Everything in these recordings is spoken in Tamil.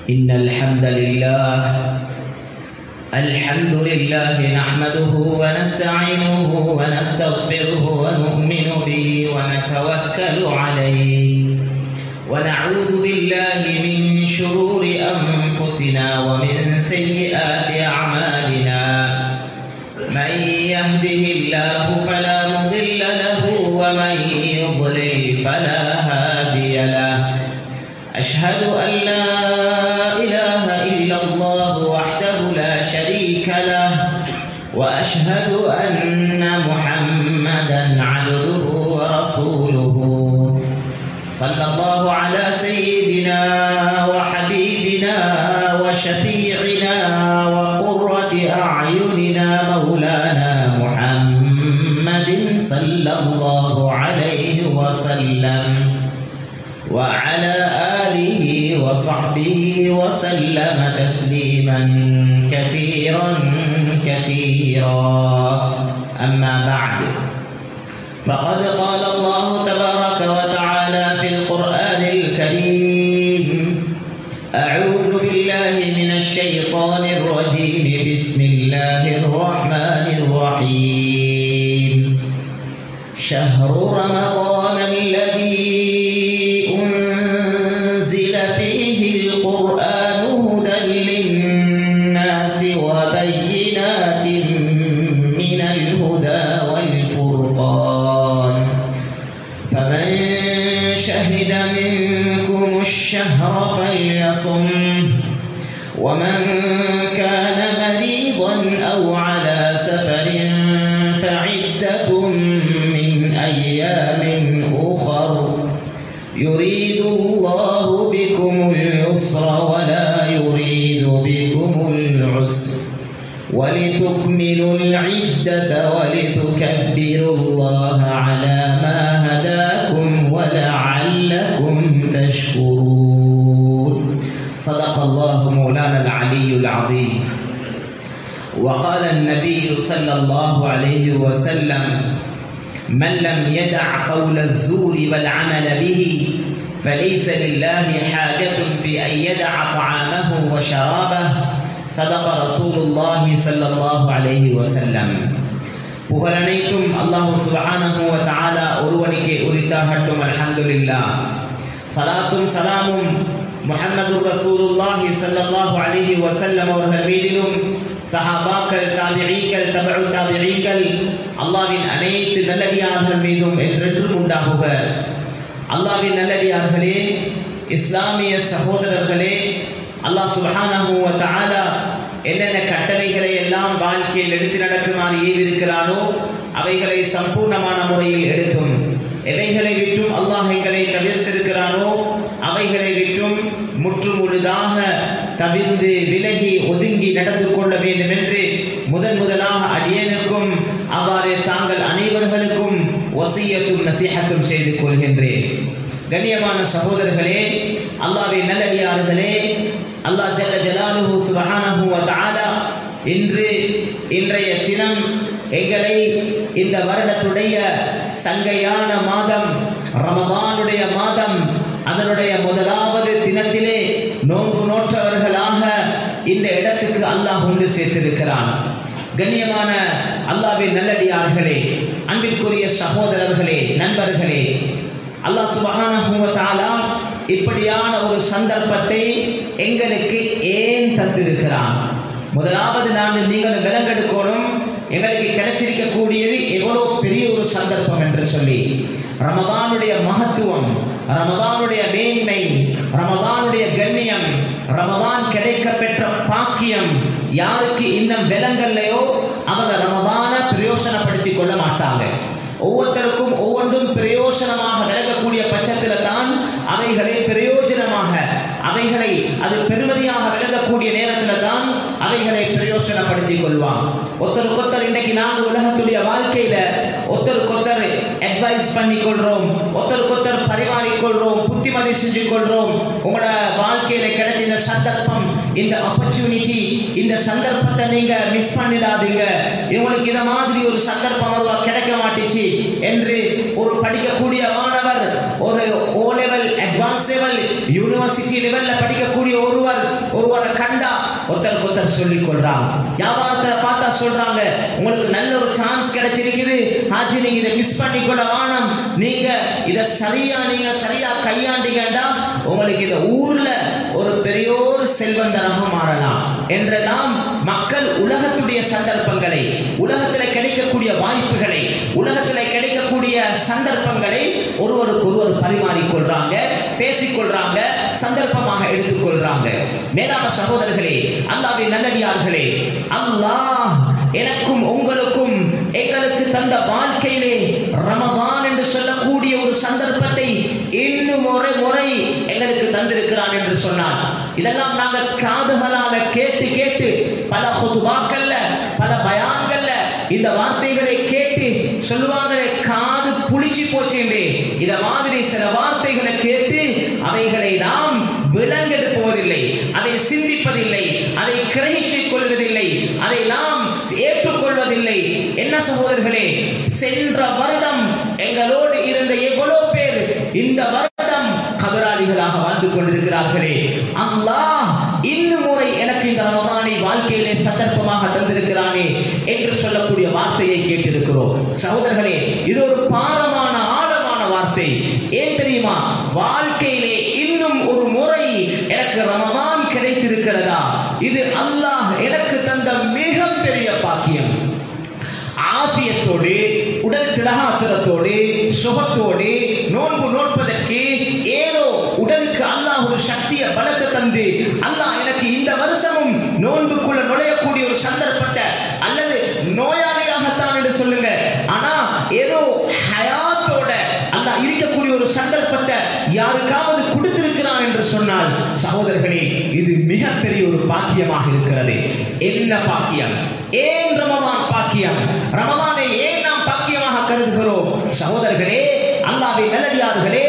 إن الحمد لله الحمد لله نحمده ونستعينه ونستغفره ونؤمن به ونتوكل عليه ونعوذ بالله من شرور أنفسنا ومن سيئات أعمالنا من يهده الله فلا مضل له ومن يضلل فلا هادي له أشهد أن لا إله إلا الله وحده لا شريك له وأشهد أن محمدا عبده ورسوله صلى الله على سيدنا وحبيبنا وشفيعنا وقرة أعيننا مولانا محمد صلى الله عليه وسلم وعلى آله وصحبه وسلم تسليما كثيرا كثيرا أما بعد فقد قال الله تبارك وتعالى في القرآن الكريم أعوذ بالله من الشيطان الرجيم بسم الله الرحمن الرحيم شهر رمضان الذي أنزل فيه القرآن هدى للناس وبينات من الهدى والفرقان فمن شهد منكم الشهر فليصم ومن كان مريضا أو على سفر فعدة من أيام أخر يريد الله بكم اليسر ولا يريد بكم العسر ولتكملوا العدة ولتكبروا الله على ما هداكم ولعلكم تشكرون صدق الله مولانا العلي العظيم وقال النبي صلى الله عليه وسلم من لم يدع قول الزور والعمل به فليس لله حاجة في أن يدع طعامه وشرابه صدق رسول الله صلى الله عليه وسلم புகழனைத்தும் அல்லாஹு சுபஹானஹு வ தஆலா ஒருவனுக்கே உரித்தாகட்டும் அல்ஹம்துலில்லாஹ் சலாத்தும் சலாமும் முஹம்மது ரசூலுல்லாஹி ஸல்லல்லாஹு அலைஹி வஸல்லம் அவர்கள் மீதிலும் சஹாபாக்கள் தாபிஈகள் தபஉ தாபிஈகள் அல்லாஹ்வின் அனைத்து நல்லடியார்கள் மீதும் என்றென்றும் உண்டாகுக அல்லாஹ்வின் நல்லடியார்களே இஸ்லாமிய சகோதரர்களே அல்லாஹ் சுபஹானஹு வ தஆலா என்னென்ன கட்டளைகளை எல்லாம் வாழ்க்கையில் எடுத்து நடக்குமாறு ஏவிருக்கிறானோ அவைகளை சம்பூர்ணமான முறையில் எடுக்கும் எவைகளை விட்டும் அல்லாஹ் எங்களை தவிர்த்திருக்கிறானோ அவைகளை விட்டும் முற்றுமுழுதாக தவிர்ந்து விலகி ஒதுங்கி நடந்து கொள்ள வேண்டும் என்று முதன் முதலாக அடியனுக்கும் அவ்வாறு தாங்கள் அனைவர்களுக்கும் ஒசியத்தும் நசீகத்தும் செய்து கொள்கின்றேன் கண்ணியமான சகோதரர்களே அல்லாவின் நல்லடியார்களே அல்லாஹ் ஜல்ல ஜலாலுஹு சுபஹானஹு வ தஆலா இன்று இன்றைய தினம் எங்களை இந்த வருடத்துடைய சங்கையான மாதம் ரமதானுடைய மாதம் அதனுடைய முதலாவது தினத்திலே நோன்பு நோற்றவர்களாக இந்த இடத்துக்கு அல்லாஹ் கொண்டு சேர்த்திருக்கிறான் கண்ணியமான அல்லாவின் நல்லடியார்களே அன்பிற்குரிய சகோதரர்களே நண்பர்களே அல்லாஹ் சுபஹானஹு வ தஆலா இப்படியான ஒரு சந்தர்ப்பத்தை எங்களுக்கு ஏன் தந்திருக்கிறான் முதலாவது நாங்கள் நீங்கள் விலங்கெடுக்கணும் எங்களுக்கு கிடைச்சிருக்கக்கூடியது எவ்வளவு பெரிய ஒரு சந்தர்ப்பம் என்று சொல்லி ரமதானுடைய மகத்துவம் ரமதானுடைய மேன்மை ரமதானுடைய கண்ணியம் ரமதான் கிடைக்க பெற்ற பாக்கியம் யாருக்கு இன்னும் விலங்கல்லையோ அவங்க ரமதான பிரயோசனப்படுத்திக் கொள்ள மாட்டாங்க ஒவ்வொருத்தருக்கும் ஒவ்வொன்றும் பிரயோஜனமாக விளங்கக்கூடிய பட்சத்தில் தான் அவைகளை பிரயோஜனமாக அவைகளை அது பெருமதியாக விளங்கக்கூடிய நேரத்தில் தான் அவைகளை பிரயோஜனப்படுத்திக் கொள்வான் ஒருத்தருக்கு ஒருத்தர் இன்னைக்கு நாங்கள் உலகத்துடைய வாழ்க்கையில ஒருத்தருக்கு ஒருத்தர் அட்வைஸ் பண்ணி கொள்றோம் ஒருத்தருக்கு ஒருத்தர் பரிமாறிக் கொள்றோம் புத்திமதி செஞ்சு கொள்றோம் உங்களோட வாழ்க்கையில கிடைச்ச இந்த சந்தர்ப்பம் இந்த ஆப்பர்ச்சுனிட்டி இந்த சந்தர்ப்பத்தை நீங்க மிஸ் பண்ணிடாதீங்க இவங்களுக்கு இந்த மாதிரி ஒரு சந்தர்ப்பம் வருவா கிடைக்க மாட்டுச்சு என்று ஒரு படிக்கக்கூடிய மாணவர் ஒரு O level advance level university லெவல்ல படிக்கக்கூடிய ஒருவர் ஒருத்தருக்கு ஒருத்தர் சொல்லிக் கொள்றாங்க வியாபாரத்துல பார்த்தா சொல்றாங்க உங்களுக்கு நல்ல ஒரு சான்ஸ் கிடைச்சிருக்குது ஆச்சு நீங்க இதை மிஸ் பண்ணிக்கொள்ள வேணாம் நீங்க இதை சரியா நீங்க சரியா கையாண்டீங்கன்னா உங்களுக்கு இந்த ஊர்ல ஒரு பெரியோர் செல்வந்தராக மாறலாம் என்றெல்லாம் மக்கள் உலகத்துடைய சந்தர்ப்பங்களை உலகத்தில் கிடைக்கக்கூடிய வாய்ப்புகளை உலகத்தில் கிடைக்கக்கூடிய சந்தர்ப்பங்களை ஒருவருக்கு ஒருவர் பரிமாறிக்கொள்றாங்க பேசிக்கொள்றாங்க சந்தர்ப்பமாக எடுத்துக்கொள்றாங்க மேலான சகோதரர்களே அல்லாவின் நல்லடியார்களே அல்லாஹ் எனக்கும் உங்களுக்கும் எங்களுக்கு தந்த வாழ்க்கையிலே ரமதான் என்று சொல்லக்கூடிய ஒரு சந்தர்ப்பத்தை இன்னும் ஒரு முறை எங்களுக்கு தந்திருக்கிறான் என்று சொன்னார் இதெல்லாம் நாங்கள் காதுகளால கேட்டு கேட்டு பல ஹுதுபாக்கள்ல பல பயான்கள்ல இந்த வார்த்தைகளை கேட்டு சொல்லுவாங்களே காது புளிச்சு போச்சு என்று இத மாதிரி சில வார்த்தைகளை கேட்டு அவைகளை நாம் விலங்கெடுப்பதில்லை அதை சிந்திப்பதில்லை அதை கிரகிச்சுக் கொள்வதில்லை அதை நாம் ஏற்றுக்கொள்வதில்லை என்ன சகோதரர்களே சென்ற வருடம் எங்களோடு இருந்த எவ்வளவு பேர் இந்த வருடம் கபராளிகளாக வாழ்ந்து கொண்டிருக்கிறார்களே அல்லாஹ் இன்னும் முறை எனக்கு இந்த ரமதானை வாழ்க்கையிலே சந்தர்ப்பமாக தந்திருக்கிறானே என்று சொல்லக்கூடிய வார்த்தையை கேட்டிருக்கிறோம் சகோதரர்களே இது ஒரு பாரமான ஆழமான வார்த்தை ஏன் தெரியுமா வாழ்க்கையிலே இன்னும் ஒரு முறை எனக்கு ரமதான் கிடைத்திருக்கிறதா இது அல்லாஹ் எனக்கு தந்த மிகப்பெரிய பாக்கியம் ஆபியத்தோடு உடல் திடகாத்திரத்தோடு சுகத்தோடு நோன்பு நோட்பதற்கு ஏதோ உடலுக்கு அல்லாஹ் ஒரு சக்தியை பலத்தை தந்து அல்லாஹ் எனக்கு இந்த வருஷமும் நோன்புக்குள்ள நுழையக்கூடிய ஒரு சந்தர்ப்பத்தை அல்லது நோயாளியாகத்தான் என்று சொல்லுங்க ஆனா ஏதோ ஹயாத்தோட அல்லாஹ் இருக்கக்கூடிய ஒரு சந்தர்ப்பத்தை யாருக்காவது கொடுத்திருக்கிறான் என்று சொன்னால் சகோதரர்களே இது மிகப்பெரிய ஒரு பாக்கியமாக இருக்கிறது என்ன பாக்கியம் ஏன் ரமதான் பாக்கியம் ரமதானை ஏன் நாம் பாக்கியமாக கருதுகிறோம் சகோதரர்களே அல்லாஹ்வின் நல்லடியார்களே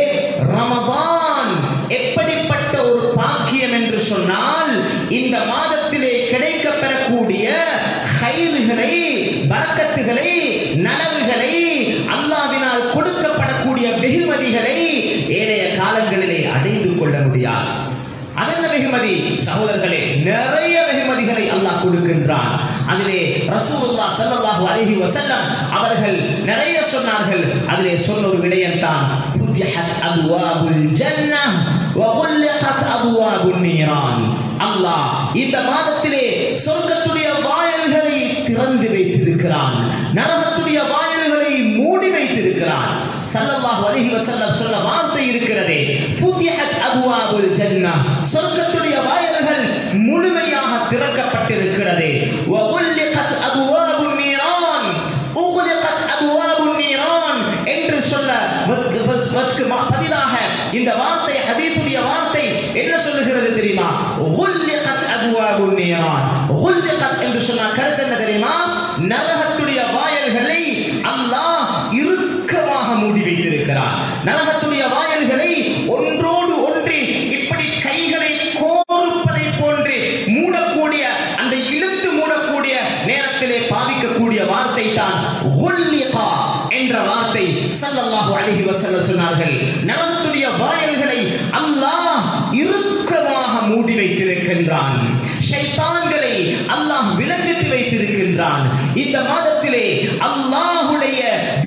ரமதான் எப்படிப்பட்ட ஒரு பாக்கியம் என்று சொன்னால் இந்த மாதத்திலே கிடைக்கப் பெறக்கூடிய ஹைறுகளை பரக்கத்துகளை நனவுகளை அல்லாவினால் கொடுக்கப்படக்கூடிய வெகுமதிகளை ஏனைய காலங்களிலே அடைந்து கொள்ள முடியாது அதென்ன வெகுமதி சகோதரர்களே நிறைய வெகுமதிகளை அல்லாஹ் கொடுக்கின்றான் அதிலே ரசூலுல்லாஹ் ஸல்லல்லாஹு அலைஹி வஸல்லம் அவர்கள் நிறைய சொன்னார்கள் அதிலே சொன்ன ஒரு விடயம் தான் ஃபுத்திஹத் அப்வாபுல் ஜன்னah وغلقت أبواب النيران அல்லாஹ் இந்த மாதத்திலே சொர்க்கத்துடைய வாயில்களை திறந்து வைத்திருக்கிறான் நரகத்துடைய வாயில்களை மூடி வைத்திருக்கிறான் சல்லல்லாஹு அலைஹி வஸல்லம் சொன்ன வார்த்தை இருக்கிறதே ஃபுத்திஹத் அப்வாபுல் ஜன்னah சொர்க்கத்துடைய வாயில்கள் முழுமையாக திறக்கப்பட்டிருக்கிறது وغلقت أبواب النيران உகுலிகத் அபுவாபுன் நீரான் என்று சொல்ல வத்கு- வஸ்- வத்கு மா- பதிலாக இந்த வார்த்தை ஹதீஸுடைய வார்த்தை என்ன சொல்லுகிறது தெரியுமா உகுலிகத் அபுவாபுன் நீரான் உகுலிகத் என்று சொன்ன கருத்து என்ன தெரியுமா நரகத்துடைய வாயல்களை அல்லாஹ் இறுக்கமாக மூடி வைத்திருக்கிறார் நரகத்துடைய வாயல்களை ஒன்றோடு ஒன்று இப்படி கைகளை கோர்ப்பதை போன்று மூடக்கூடிய அந்த இழுத்து மூடக்கூடிய நேரத்திலே பாவிக்கக்கூடிய வார்த்தை தான் உல்லிகா என்ற வார்த்தை ஸல்லல்லாஹு அலைஹி வஸல்லம் சொன்னார்கள் நரகத்துடைய வாயல்களை அல்லாஹ் இறுக்கமாக மூடி வைத்திருக்கின்றான் ஷைத்தான்களை அல்லாஹ் விலங்கிட்டு வைத்திருக்கின்றான் இந்த மாதத்திலே அல்லாஹ்வுடைய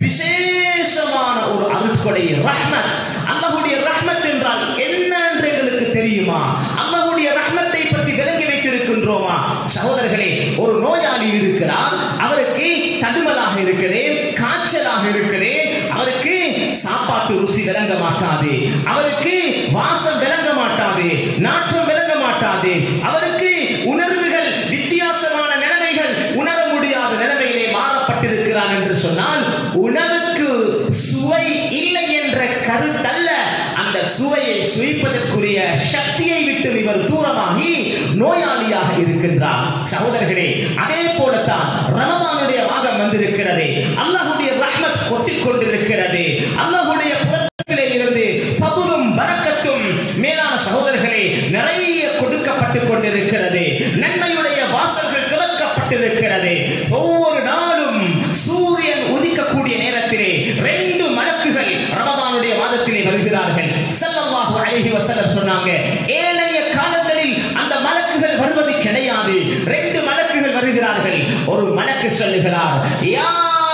விசேஷமான ஒரு அருட்கொடை ரஹ்மத் அல்லாஹ்வுடைய ரஹ்மத் என்றால் என்ன என்று எங்களுக்கு தெரியுமா அல்லாஹ்வுடைய ரஹ்மத்தை பற்றி விளங்கி வைத்திருக்கின்றோமா சகோதரர்களே ஒரு நோயாளி இருக்கிறார் அவருக்கு தடுமலாக இருக்கிறேன் காய்ச்சலாக இருக்கிறேன் அவருக்கு சாப்பாட்டு ருசி விளங்க மாட்டாது அவருக்கு வாசம் விளங்க மாட்டாது நாற்றம் விளங்க மாட்டாது அவருக்கு உணர்வுகள் வித்தியாசமான நிலைமைகள் உணர முடியாத நிலைமையிலே மாறப்பட்டிருக்கிறான் என்று சொன்னால் உணவுக்கு சுவை இல்லை என்ற கருத்தல்ல அந்த சுவையை சுவைப்பதற்குரிய சக்தியை விட்டு இவர் தூரமாகி நோயாளியாக இருக்கின்றார் சகோதரர்களே அதே போலத்தான் ரமதானுடைய மாதம் வந்திருக்கிறது அல்லாஹ்வுடைய ரஹ்மத் கொட்டிக் கொண்டிருக்கிறது அல்லாஹ்வுடைய புறத்திலே இருந்து பதுலும் பரக்கத்தும் மேலான சகோதரர்களே நிறைய கொடுக்கப்பட்டுக் கொண்டிருக்கிறது நன்மையுடைய வாசல்கள் திறக்கப்பட்டிருக்கிறது ஒவ்வொரு நாளும் சூரியன் உதிக்கக்கூடிய நேரத்திலே ரெண்டு மலக்குகள் ரமதானுடைய மாதத்திலே வருகிறார்கள் ஸல்லல்லாஹு அலைஹி வஸல்லம் சொன்னாங்க ஏனைய காலங்களில் அந்த மலக்குகள் வருவது கிடையாது மலக்கு சொல்லுகிறார் யா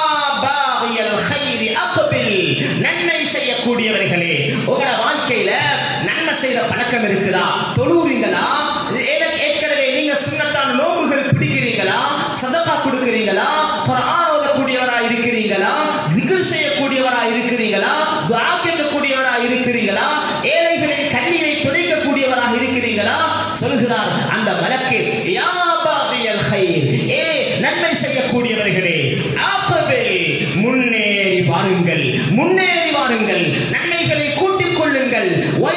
பாகியல் கைரி அக்பில் நன்மை செய்யக்கூடியவர்களே உங்களோட வாழ்க்கையில நன்மை செய்த பழக்கம் இருக்குதா தொழுறீங்களா ஏல- ஏற்கனவே நீங்க சுண்ணத்தான நோம்புகள் பிடிக்கிறீங்களா சதகா கொடுக்கிறீங்களா குர்ஆன் ஓதக்கூடியவரா இருக்கிறீங்களா விக்ர் செய்யக்கூடியவரா இருக்கிறீங்களா துஆ கேட்கக்கூடியவரா இருக்கிறீங்களா ஏழைகளின் கண்ணீரை துடைக்கக்கூடியவராக இருக்கிறீங்களா சொல்கிறார் அந்த மலக்கு யா பாகியல் கைர் ஏ நன்மை செய்யக்கூடியவர்களே ஆப்பபில் முன்னேறி வாருங்கள் முன்னேறி வாருங்கள் நன்மைகளை கூட்டிக் கொள்ளுங்கள்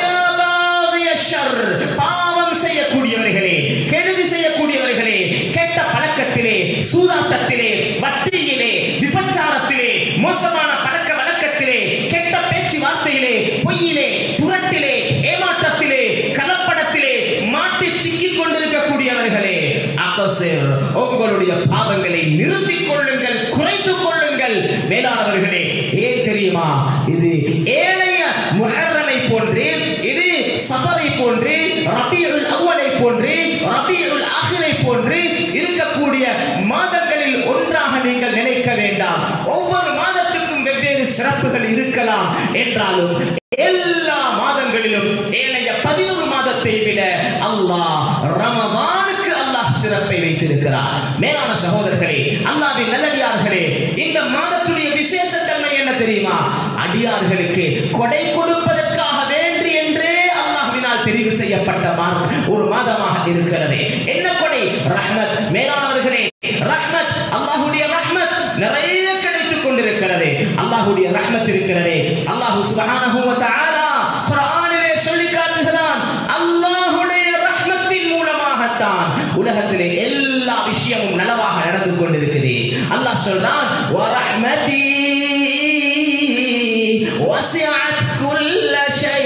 வயாபாகிய ஷர் பாவம் செய்யக்கூடியவர்களே கெடுதி செய்யக்கூடியவர்களே கெட்ட பழக்கத்திலே சூதாட்டத்திலே வட்டியிலே விபச்சாரத்திலே மோசமான பழக்க வழக்கத்திலே கெட்ட பேச்சுவார்த்தையிலே பொய்யிலே புரட்டிலே ஏமாற்றத்திலே கலப்படத்திலே மாட்டி சிக்கிக் கொண்டிருக்கக்கூடியவர்களே அகசிர் உங்களுடைய பாவங்களை நிறுத்திக் கொள்ளுங்கள் குறைத்துக் கொள்ளுங்கள் மேலானவர்களே ஏன் தெரியுமா இது ஏழைய முஹர்ரமை போன்று இது சபரை போன்று ரபியுல் அவ்வலை போன்று ரபியுல் ஆஹிரை போன்று இருக்கக்கூடிய மாதங்களில் ஒன்றாக நீங்கள் நினைக்க வேண்டாம் ஒவ்வொரு மாதத்துக்கும் வெவ்வேறு சிறப்புகள் இருக்கலாம் என்றாலும் எல்லா மாதங்களிலும் ஏனைய பதினோரு மாதத்தை விட அல்லாஹ் ரமதானுக்கு அல்லாஹ் சிறப்பை வைத்திருக்கிறார் மேலான சகோதரர்களே அல்லாஹ்வின் நல்லடியார்களே இந்த மாதத்துடைய விசேஷத்தன்மை என்ன தெரியுமா அடியார்களுக்கு கொடை கொடுப்பதற்காக வேண்டி என்றே அல்லாஹ்வினால் தெரிவு செய்யப்பட்ட மாதம் ஒரு மாதமாக இருக்கிறது என்ன கொடை ரஹ்மத் மேலானவர்களே ரஹ்மத் அல்லாஹ்வுடைய ரஹ்மத் நிறைய கிடைத்துக் கொண்டிருக்கிறது அல்லாஹ்வுடைய ரஹ்மத் இருக்கிறது அல்லாஹ் சுப்ஹானஹு வ தஆலா குர்ஆனிலே சொல்லி காட்டுகிறான் அல்லாஹ்வுடைய ரஹ்மத்தின் மூலமாகத்தான் உலகத்திலே எல்லா விஷயமும் நலவாக நடந்து கொண்டிருக்குது அல்லாஹ் சொல்றான் வ ரஹ்மதி வசிஅத் குல்ல ஷை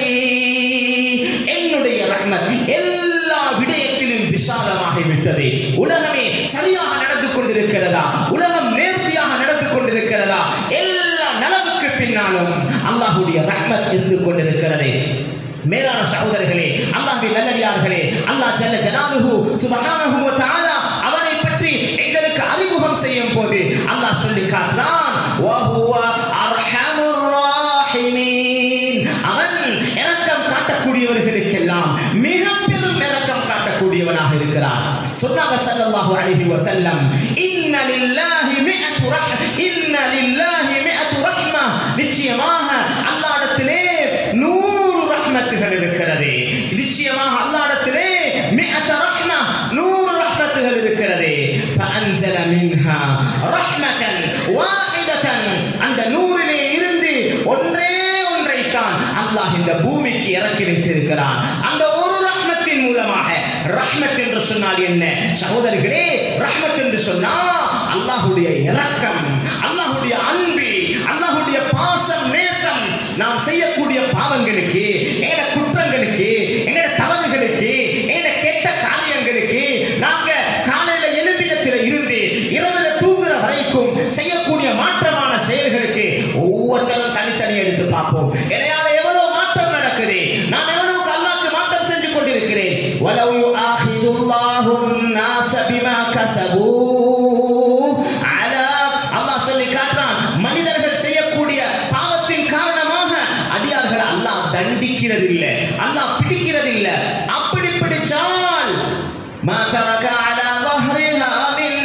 என்னுடைய ரஹ்மத் எல்லா விடயத்திலும் விசாலமாகி விட்டது உலகமே சரியாக நடந்து கொண்டிருக்கிறதா உலகம் நேர்த்தியாக நடந்து கொண்டிருக்கிறதா எல்லா நலவுக்கு பின்னாலும் அல்லாஹ்வுடைய ரஹ்மத் இருந்து கொண்டிருக்கிறது மேலான சகோதரர்களே அல்லாஹ்வின் நல்லடியார்களே அல்லாஹ் ஜல்ல ஜலாலுஹு சுப்ஹானஹு வ தஆலா அவனை பற்றி எங்களுக்கு அறிமுகம் செய்யும் போது அல்லாஹ் சொல்லி காட்டுறான் வஹுவ அர்ஹமுர் ராஹிமீன் அவன் இரக்கம் காட்டக்கூடியவர்களுக்கெல்லாம் மிக பெரும் இரக்கம் காட்டக்கூடியவனாக இருக்கிறான் சொன்னாங்க ஸல்லல்லாஹு அலைஹி வஸல்லம் இன்ன லில்லாஹி மிஅத்து ரஹ் இன்ன லில்லாஹி மிஅத்து ரஹ்ம நிச்சயமாக அல்லாஹ்விடத்திலே நூறு ரஹ்மத்துகள் இருக்கிறது நிச்சயமாக அல்லாஹ்விடத்திலே மிஅத்த ரஹ்ம நூறு ரஹ்மத்துகள் இருக்கிறது فأنزل منها رحمة واحدة அந்த நூறிலே இருந்து ஒன்றே ஒன்றைத்தான் அல்லாஹ் இந்த பூமிக்கு இறக்கி வைத்திருக்கிறான் அந்த ஒரு ரஹ்மத்தின் மூலமாக ரஹ்மத் என்று சொன்னால் என்ன சகோதரர்களே ரஹ்மத் என்று சொன்னா அல்லாஹ்வுடைய இரக்கம் அல்லாஹ்வுடைய அன்பு அல்லாஹ்வுடைய பாசம் நேசம் நாம் செய்யக்கூடிய பாவங்களுக்கு எங்கட குற்றங்களுக்கு எங்கட தவறுகளுக்கு எங்கட கெட்ட காரியங்களுக்கு நாங்க காலையில எழுப்பிடத்தில் இருந்து இரவுல தூங்குற வரைக்கும் செய்யக்கூடிய மாற்றமான செயல்களுக்கு ஒவ்வொருத்தரும் தனித்தனி எடுத்து பார்ப்போம் இடையால எவ்வளவு மாற்றம் நடக்குது நான் எவ்வளவு அல்லாஹ்க்கு மாற்றம் செஞ்சு கொண்டிருக்கிறேன் وَلَوْ يُؤَاخِذُ اللَّهُ النَّاسَ بِمَا كَسَبُوا عَلَى அல்லாஹ் சொல்லி காட்டுறான் மனிதர்கள் செய்யக்கூடிய பாவத்தின் காரணமாக அடியார்கள் அல்லாஹ் தண்டிக்கிறது இல்ல அல்லாஹ் பிடிக்கிறது இல்ல அப்படி பிடிச்சால் ما ترك على ظهرها من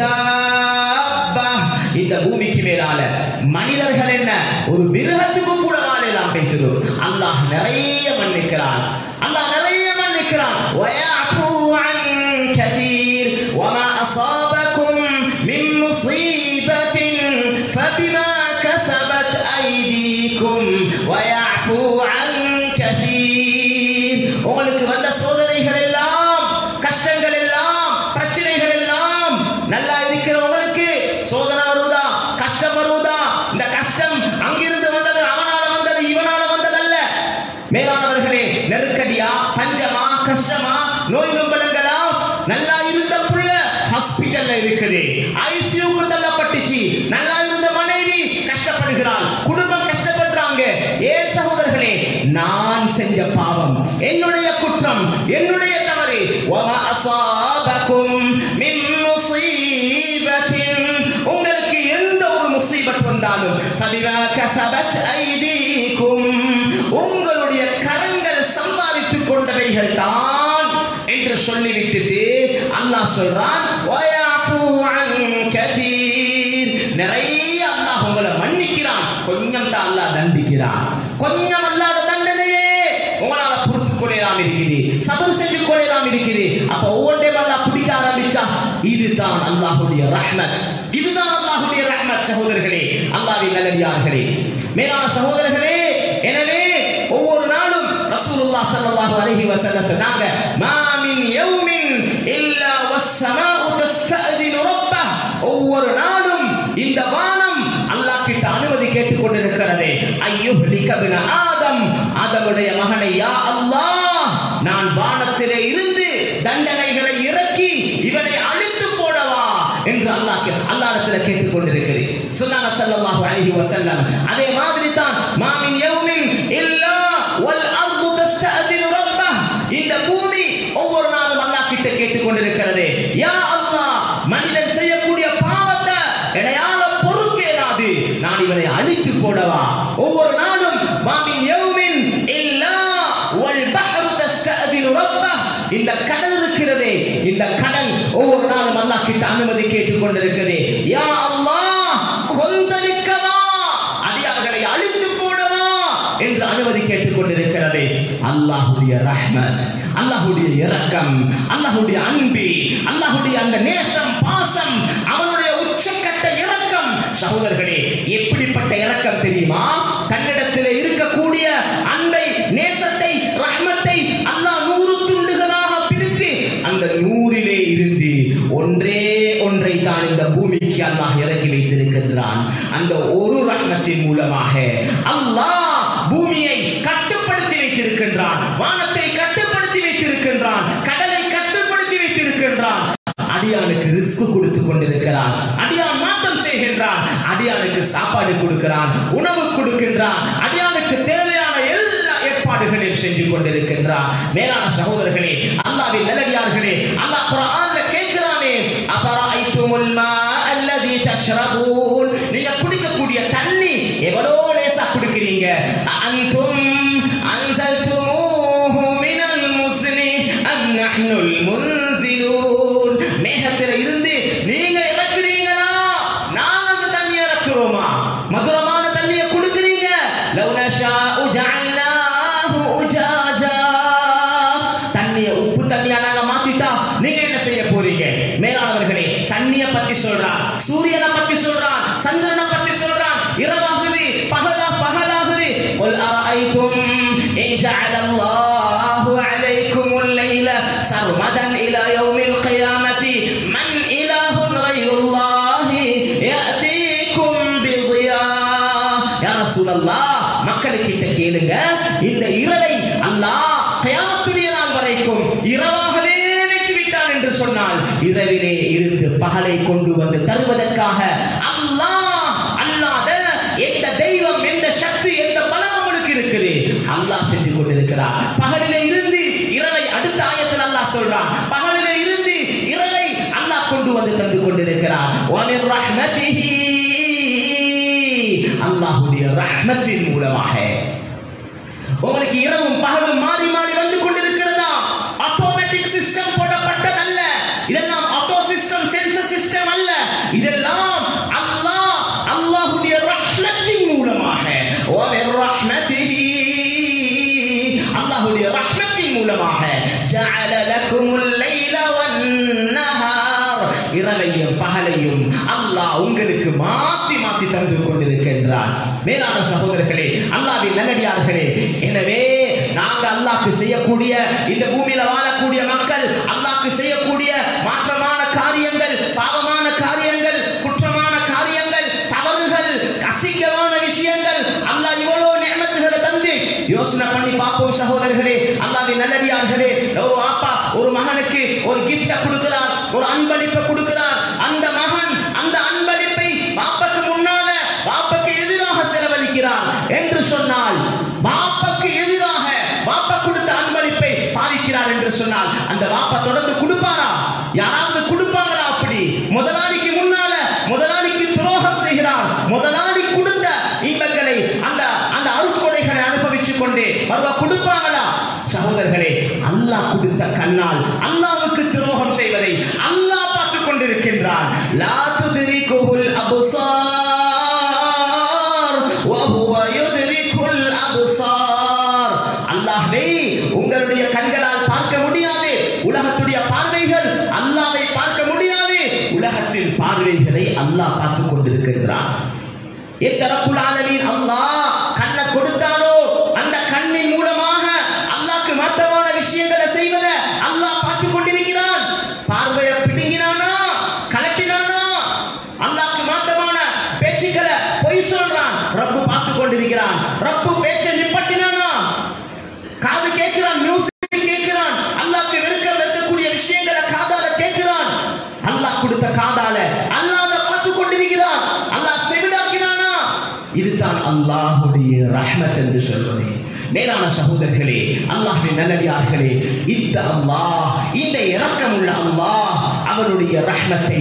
دابة இந்த பூமிக்கு மேலால மனிதர்கள் என்ன ஒரு மிருகத்துக்கு கூட வாழலாம் பேசுகிறோம் அல்லாஹ் நிறைய மன்னிக்கிறான் அல்லாஹ் நிறைய மன்னிக்கிறான் ويعفو عن كثير وما أصابكم من مصيبة فبما كسبت أيديكم ويعفو عن كثير உங்களுக்கு வந்த சோதனைகள் எல்லாம் கஷ்டங்கள் எல்லாம் பிரச்சனைகள் எல்லாம் நல்லா இருக்கிறவங்களுக்கு சோதனை வருவதா கஷ்டம் வருவதா இந்த கஷ்டம் அங்கிருந்து வந்தது அவனால வந்தது இவனால வந்ததல்ல மேலானவர்களே நெருக்கடியா பஞ்சமா கஷ்டமா நோய் நொம்பலங்களா நல்லா இருந்த புள்ள ஹாஸ்பிடல்ல இருக்குது ஐசியூக்கு தள்ளப்பட்டுச்சு நல்லா இருந்த மனைவி கஷ்டப்படுகிறாள் குடும்பம் கஷ்டப்படுறாங்க ஏன் சகோதரர்களே நான் செஞ்ச பாவம் என்னுடைய குற்றம் என்னுடைய தவறு وَمَا أَصَابَكُم مِّن مُّصِيبَةٍ வந்தாலும் பபிமா கசபத் ஐதீக்கும் உங்களுடைய கரங்கள் சம்பாதித்துக் கொண்டவைகள் தான் என்று சொல்லிவிட்டு அல்லாஹ் சொல்றான் "வயஃபு அன் கதீர்." நிறைய அல்லாஹ் உங்களை மன்னிக்கிறான் கொஞ்சம் தான் அல்லாஹ் தண்டிக்கிறான் கொஞ்சம் அல்லாத தண்டனையே உங்களால பொறுத்து கொள்ளலாம் இருக்குது சபர் செஞ்சு கொள்ளலாம் இருக்குது அப்ப ஒவ்வொன்றையும் அல்லாஹ் பிடிக்க ஆரம்பிச்சா இதுதான் அல்லாஹ்வுடைய ரஹ்மத் இதுதான் அல்லாஹ்வுடைய ரஹ்மத் சகோதரர்களே அல்லாஹ்வின் நல்லடியார்களே மேலான சகோதரர்களே எனவே ஒவ்வொரு நாளும் ரசூலுல்லாஹ் ஸல்லல்லாஹு அலைஹி வஸல்லம் சொன்னாங்க மா மின் யௌமின் இல்லா வஸ்ஸமாஉ தஸ்தஅதினு ரப்பஹ் ஒவ்வொரு நாளும் இந்த வானம் அல்லாஹ் கிட்ட அனுமதி கேட்டுக் கொண்டிருக்கிறது ஐயுஹ்லிக பின ஆதம் ஆதமுடைய மகனை யா அல்லாஹ் நான் வானத்திலே இருந்து தண்டனைகளை இறக்கி இவனை அழித்து போடவா என்று அல்லாஹ் அல்லாஹ்விடத்துல கேட்டுக் கொண்டிருக்கிறேன் சொன்னாங்க ஸல்லல்லாஹு அலைஹி வஸல்லம் அதே மாதிரி தான் மாமின் யௌமின் இல்லா வல் அர்து தஸ்தஅதினு ரப்பஹ் இந்த பூமி ஒவ்வொரு நாளும் அல்லாஹ் கிட்ட கேட்டுக் கொண்டிருக்கிறது யா அல்லாஹ் மனிதன் செய்யக்கூடிய பாவத்தை எடையால பொறுக்க இயலாது நான் இவனை அழித்து போடவா ஒவ்வொரு நாளும் மாமின் யௌமின் இல்லா வல் பஹ்ரு தஸ்தஅதினு ரப்பஹ் இந்த கடல் இருக்கிறதே இந்த கடல் ஒவ்வொரு நாளும் அல்லாஹ் கிட்ட அனுமதி கேட்டுக் கொண்டிருக்கிறது யா அல்லாஹ் கொந்தளிக்கவா அடியார்களை அழித்து போடவா என்று அனுமதி கேட்டுக் கொண்டிருக்கிறது அல்லாஹுடைய ரஹ்மத் அல்லாஹுடைய இரக்கம் அல்லாஹுடைய அன்பு அல்லாஹுடைய அந்த நேசம் பாசம் அவனுடைய உச்சக்கட்ட இரக்கம் சகோதரர்களே எப்படிப்பட்ட இரக்கம் தெரியுமா தன்னிடத்தில் இருக்கக்கூடிய அன்பை நேசத்தை ரஹ்மத்தை அல்லாஹ் நூறு துண்டுகளாக பிரித்து அந்த நூறிலே இருந்து ஒன்றே ஒன்றை தான் இந்த பூமிக்கு அல்லாஹ் இறக்கி வைத்திருக்கின்றான் அந்த ஒரு ரஹ்மத்தின் மூலமாக அல்லாஹ் பூமியை கட்டுப்படுத்தி வைத்திருக்கின்றான் வானத்தை கட்டுப்படுத்தி வைத்திருக்கின்றான் கடலை கட்டுப்படுத்தி வைத்திருக்கின்றான் அடியானுக்கு ரிஸ்க் கொடுத்து கொண்டிருக்கிறான் அடியான் மாற்றம் செய்கின்றான் அடியானுக்கு சாப்பாடு கொடுக்கிறான் உணவு கொடுக்கின்றான் அடியானுக்கு தேவையான எல்லா ஏற்பாடுகளையும் செஞ்சு கொண்டிருக்கின்றான் மேலான சகோதரர்களே அல்லாவின் நல்லடியார்களே அல்லாஹ் குர்ஆன்ல கேட்கிறானே அபராய்துமுல் மா அல்லதி தஷ்ரபூன் நீங்க குடிக்கக்கூடிய தண்ணி எவ்வளோ லேசா குடிக்கிறீங்க அன்தும் அன்சல்துமூஹு மினல் முஸ்னி அம் நஹ்னுல் முன்சிலூன் மேகத்தில் இருந்து நீங்க இறக்குறீங்களா நாங்க அந்த தண்ணி இறக்குறோமா மதுரமான தண்ணியை குடுக்குறீங்க லவ் நஷாஉ ஜஅல்னாஹு உஜாஜா தண்ணிய உப்பு தண்ணியா நாங்க மாத்திட்டா நீங்க என்ன செய்ய போறீங்க மேலானவர்களே தண்ணிய பத்தி சொல்றான் சூரியனை பத்தி சொல்றான் சந்திரனை பத்தி சொல்றான் இரவாகுது பகலா பகலாகுது قل أرأيتم إن جعل الله عليكم الليل سرمدا إلى يوم القيامة من إله غير الله يأتيكم بضياء يا رسول الله மக்களுக்கிட்ட கேளுங்க இந்த இரவை அல்லாஹ் கயாமத்துடைய நாள் வரைக்கும் இரவாகவே வைத்து விட்டான் என்று சொன்னால் இரவிலே இருந்து பகலை கொண்டு வந்து தருவதற்காக அல்லாஹ் அல்லாத எந்த தெய்வம் எந்த சக்தி எந்த பலம் உங்களுக்கு இருக்குது அல்லாஹ் செஞ்சு கொண்டிருக்கிறார் பகலிலே இருந்து இரவை அடுத்த ஆயத்தில் அல்லாஹ் சொல்றான் பகலிலே இருந்து இரவை அல்லாஹ் கொண்டு வந்து தந்து கொண்டிருக்கிறார் وَمِنْ رَحْمَتِهِ அல்லாஹ்வுடைய ரஹ்மத்தின் மூலமாக உங்களுக்கு இரவும் பகலும் மாறி மாறி வந்து கொண்டிருக்கிறதா ஆட்டோமேட்டிக் சிஸ்டம் போடப்பட்டதல்ல இதெல்லாம் ஆட்டோ சிஸ்டம் சென்சர் சிஸ்டம் அல்ல இதெல்லாம் அல்லாஹ் அல்லாஹ்வுடைய ரஹ்மத்தின் மூலமாக وَمِنْ رَحْمَتِهِ அல்லாஹ்வுடைய ரஹ்மத்தின் மூலமாக جَعَلَ لَكُمُ اللَّيْلَ وَالنَّهَارَ இரவையும் பகலையும் அல்லாஹ் உங்களுக்கு மாத்தி மாத்தி தந்து கொண்டிருக்கின்றான் மேலான சகோதரர்களே அல்லாஹ்வின் நல்லடியார்களே எனவே நாங்க அல்லாஹ்க்கு செய்யக்கூடிய இந்த பூமியில வாழக்கூடிய மக்கள் அல்லாஹ்க்கு செய்யக்கூடிய மாற்றமான காரியங்கள் பாவமான காரியங்கள் குற்றமான காரியங்கள் தவறுகள் அசிங்கமான விஷயங்கள் அல்லாஹ் இவ்வளவு நியமத்துகளை தந்து யோசனை பண்ணி பார்ப்போம் சகோதரர்களே அல்லாஹ்வின் நல்லடியார்களே ஒரு அப்பா ஒரு மகனுக்கு ஒரு கிஃப்ட கொடுக்கிறார் ஒரு அன்பளிப்பை கொடுக்கிறார் அந்த மகன் அந்த அன்பளிப்பை பாப்பக்கு முன்னால பாப்பக்கு எதிராக செலவழிக்கிறார் என்று சொன்னால் பாப்பக்கு எதிராக பாப்பா கொடுத்த அன்பளிப்பை பாதிக்கிறார் என்று சொன்னால் அந்த பாப்பா தொடர்ந்து கொடுப்பாரா யாராவது கொடுப்பாங்களா அப்படி முதலாளிக்கு முன்னால முதலாளிக்கு துரோகம் செய்கிறார் முதலாளி பார்வை கொடுப்பாங்களா சகோதரர்களே அல்லாஹ் கொடுத்த கண்ணால் அல்லாஹ்வுக்கு துரோகம் செய்வதை அல்லாஹ் பார்த்துக் கொண்டிருக்கின்றான் லா துத்ரிகுல் அப்சார் வஹுவ யுத்ரிகுல் அப்சார் அல்லாஹ்வே உங்களுடைய கண்களால் பார்க்க முடியாது உலகத்துடைய பார்வைகள் அல்லாஹ்வை பார்க்க முடியாது உலகத்தின் பார்வைகளை அல்லாஹ் பார்த்துக் கொண்டிருக்கின்றான் எத்தரப்புல் ஆலமீன் அல்லாஹ் கண்ணை கொடுத்தானோ அந்த கண்ணின் மூலமாக அல்லாஹ்க்கு மாற்றமான விஷயங்களை செய்வத அல்லாஹ் பார்த்துக் கொண்டிருக்கிறான் பார்வையை பிடுங்கினானா கலட்டினானா அல்லாஹ்க்கு மாற்றமான பேச்சுக்களை பொய் சொல்றான் ரப்பு பார்த்துக் கொண்டிருக்கிறான் ரப்பு பேச்சை நிப்பட்டினானா காது கேட்கிறான் மியூசிக் கேட்கிறான் அல்லாஹ்க்கு வெறுக்க வெறுக்கக்கூடிய விஷயங்களை காதால கேட்கிறான் அல்லாஹ் கொடுத்த காதால அல்லாஹ் அதை பார்த்துக் கொண்டிருக்கிறான் அல்லாஹ் செவிடாக்கினானா இதுதான் அல்லாஹ்வுடைய ரஹ்மத் என்று சொல்வது மேலான சகோதரர்களே அல்லாஹ்வின் நல்லடியார்களே இந்த அல்லாஹ் இந்த இரக்கமுள்ள அல்லாஹ் அவனுடைய ரஹ்மத்தை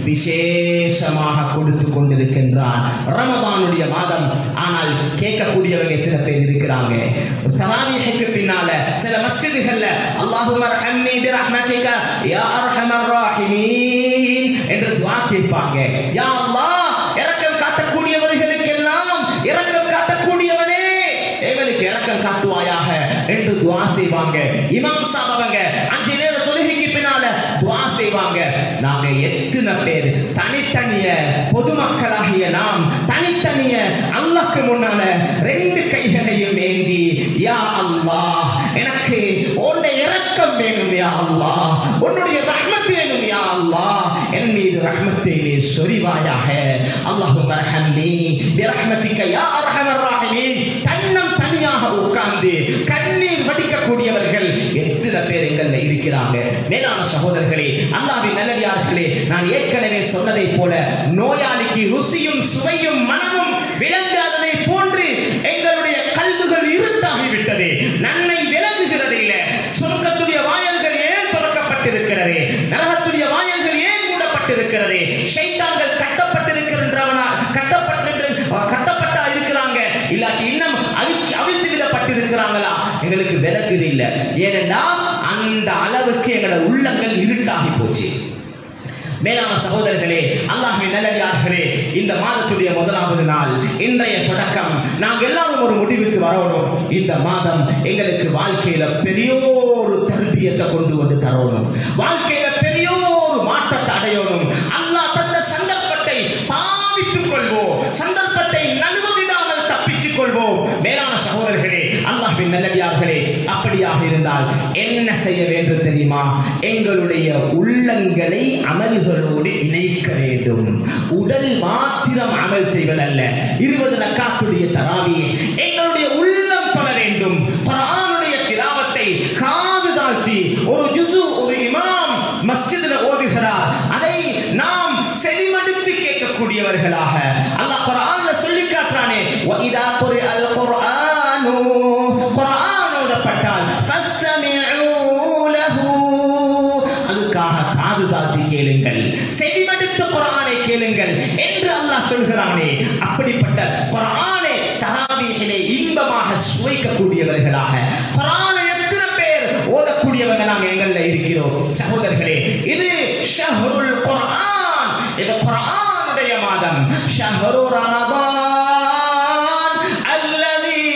விசேஷமாக கொடுத்து கொண்டிருக்கின்றான் ரமதானுடைய மாதம் ஆனால் கேட்கக்கூடியவங்க எத்தனை பேர் இருக்கிறாங்க தராவீஹுக்கு பின்னால சில மஸ்ஜிதுகள்ல அல்லாஹும்ம ரஹம்னி பிரஹ்மதிக யா அர்ஹமர் ராஹிமீன் என்று துஆ கேட்பாங்க யா அல்லாஹ் இரக்கம் காட்டக்கூடியவர்களுக்கு எல்லாம் இரக்கம் காட்டக்கூடியவனே எங்களுக்கு இரக்கம் காட்டுவாயாக என்று துஆ செய்வாங்க இமாம் சாப் அவங்க அஞ்சு நேர தொழுகைக்கு பின்னால துஆ செய்வாங்க நாங்க எத்தனை பேர் தனித்தனிய பொதுமக்களாகிய நாம் தனித்தனிய அல்லாஹ்க்கு முன்னால ரெண்டு கைகளையும் ஏந்தி யா அல்லாஹ் எனக்கு உன்னுடைய இரக்கம் வேணும் யா அல்லாஹ் உன்னுடைய ரஹ்மத் வேணும் யா அல்லாஹ் என் மீது ரஹ்மத்தை நீ சொரிவாயாக அல்லாஹும் ரஹம்னி பிரஹ்மதிக யா அர்ஹமர் ராஹிமீன் தன்னம் தனியாக உட்கார்ந்து கண்ணீர் வடிக்கக்கூடியவர்கள் எத்தனை பேர் எங்கள்ல இருக்கிறாங்க மேலான சகோதரர்களே அல்லாஹ்வின் நல்லடியார்களே நான் ஏற்கனவே சொன்னதை போல நோயாளிக்கு ருசியும் சுவையும் மனமும் விளங்காததை போன்று எங்களுடைய கல்விகள் இருட்டாகிவிட்டது நன்மை விளங்குகிறது இல்லை சொர்க்கத்துடைய வாயல்கள் ஏன் திறக்கப்பட்டிருக்கிறது நரகத்துடைய வாயல்கள் ஏன் மூடப்பட்டிருக்கிறது ஷைத்தான்கள் கட்டப்பட்டிருக்கின்றவனா கட்டப்பட்டு கட்டப்பட்டா இருக்கிறாங்க இல்லாட்டி இன்னும் அவி- அவிழ்த்து விடப்பட்டிருக்கிறாங்களா எங்களுக்கு விளக்குது இல்லை ஏனென்றால் அந்த அளவுக்கு எங்களோட உள்ளங்கள் இருட்டாகி போச்சு மேலான சகோதரர்களே அல்லாஹ்வின் நல்லடியார்களே இந்த மாதத்துடைய முதலாவது நாள் இன்றைய தொடக்கம் நாங்கள் எல்லாரும் ஒரு முடிவுக்கு வரணும் இந்த மாதம் எங்களுக்கு வாழ்க்கையில பெரியோரு தர்பியத்தை கொண்டு வந்து தரணும் வாழ்க்கையில பெரியோரு மாற்றத்தை அடையணும் அல்லாஹ் தந்த சந்தர்ப்பத்தை பாவித்துக் கொள்வோம் சந்தர்ப்பத்தை நழுவ விடாமல் தப்பித்துக் கொள்வோம் மேலான சகோதரர்களே அல்லாஹ்வின் நல்லடியார்களே அப்படியாக இருந்தால் என்ன செய்ய வேண்டும் தெரியுமா எங்களுடைய உள்ளங்களை அமல்களோடு இணைக்க வேண்டும் உடல் மாத்திரம் அமல் செய்வதல்ல இருபது நக்காத்துடைய தராவி எங்களுடைய உள்ளம் பெற வேண்டும் குர்ஆனுடைய திலாவத்தை காது தாழ்த்தி ஒரு ஜுசு ஒரு இமாம் மஸ்ஜிதில் ஓதுகிறார் அதை நாம் செவிமடுத்து கேட்கக்கூடியவர்களாக அல்லாஹ் குர்ஆன்ல சொல்லி காட்டுறானே وَإِذَا قُرِئَ الْقُرْآنُ குர்ஆன் ஓதப்பட்டால் فَاسْتَمِعُوا لَهُ அதுக்காக காது தாழ்த்தி கேளுங்கள் செவிமடுத்து குர்ஆனை கேளுங்கள் என்று அல்லாஹ் சொல்கிறானே அப்படிப்பட்ட குர்ஆனை தராவீகிலே இன்பமாக சுவைக்கக்கூடியவர்களாக குர்ஆனை எத்தனை பேர் ஓதக்கூடியவங்க நாங்க எங்கள்ல இருக்கிறோம் சகோதரர்களே இது ஷஹ்ருல் குர்ஆன் இது குர்ஆனுடைய மாதம் ஷஹ்ரு ரமதான் الذي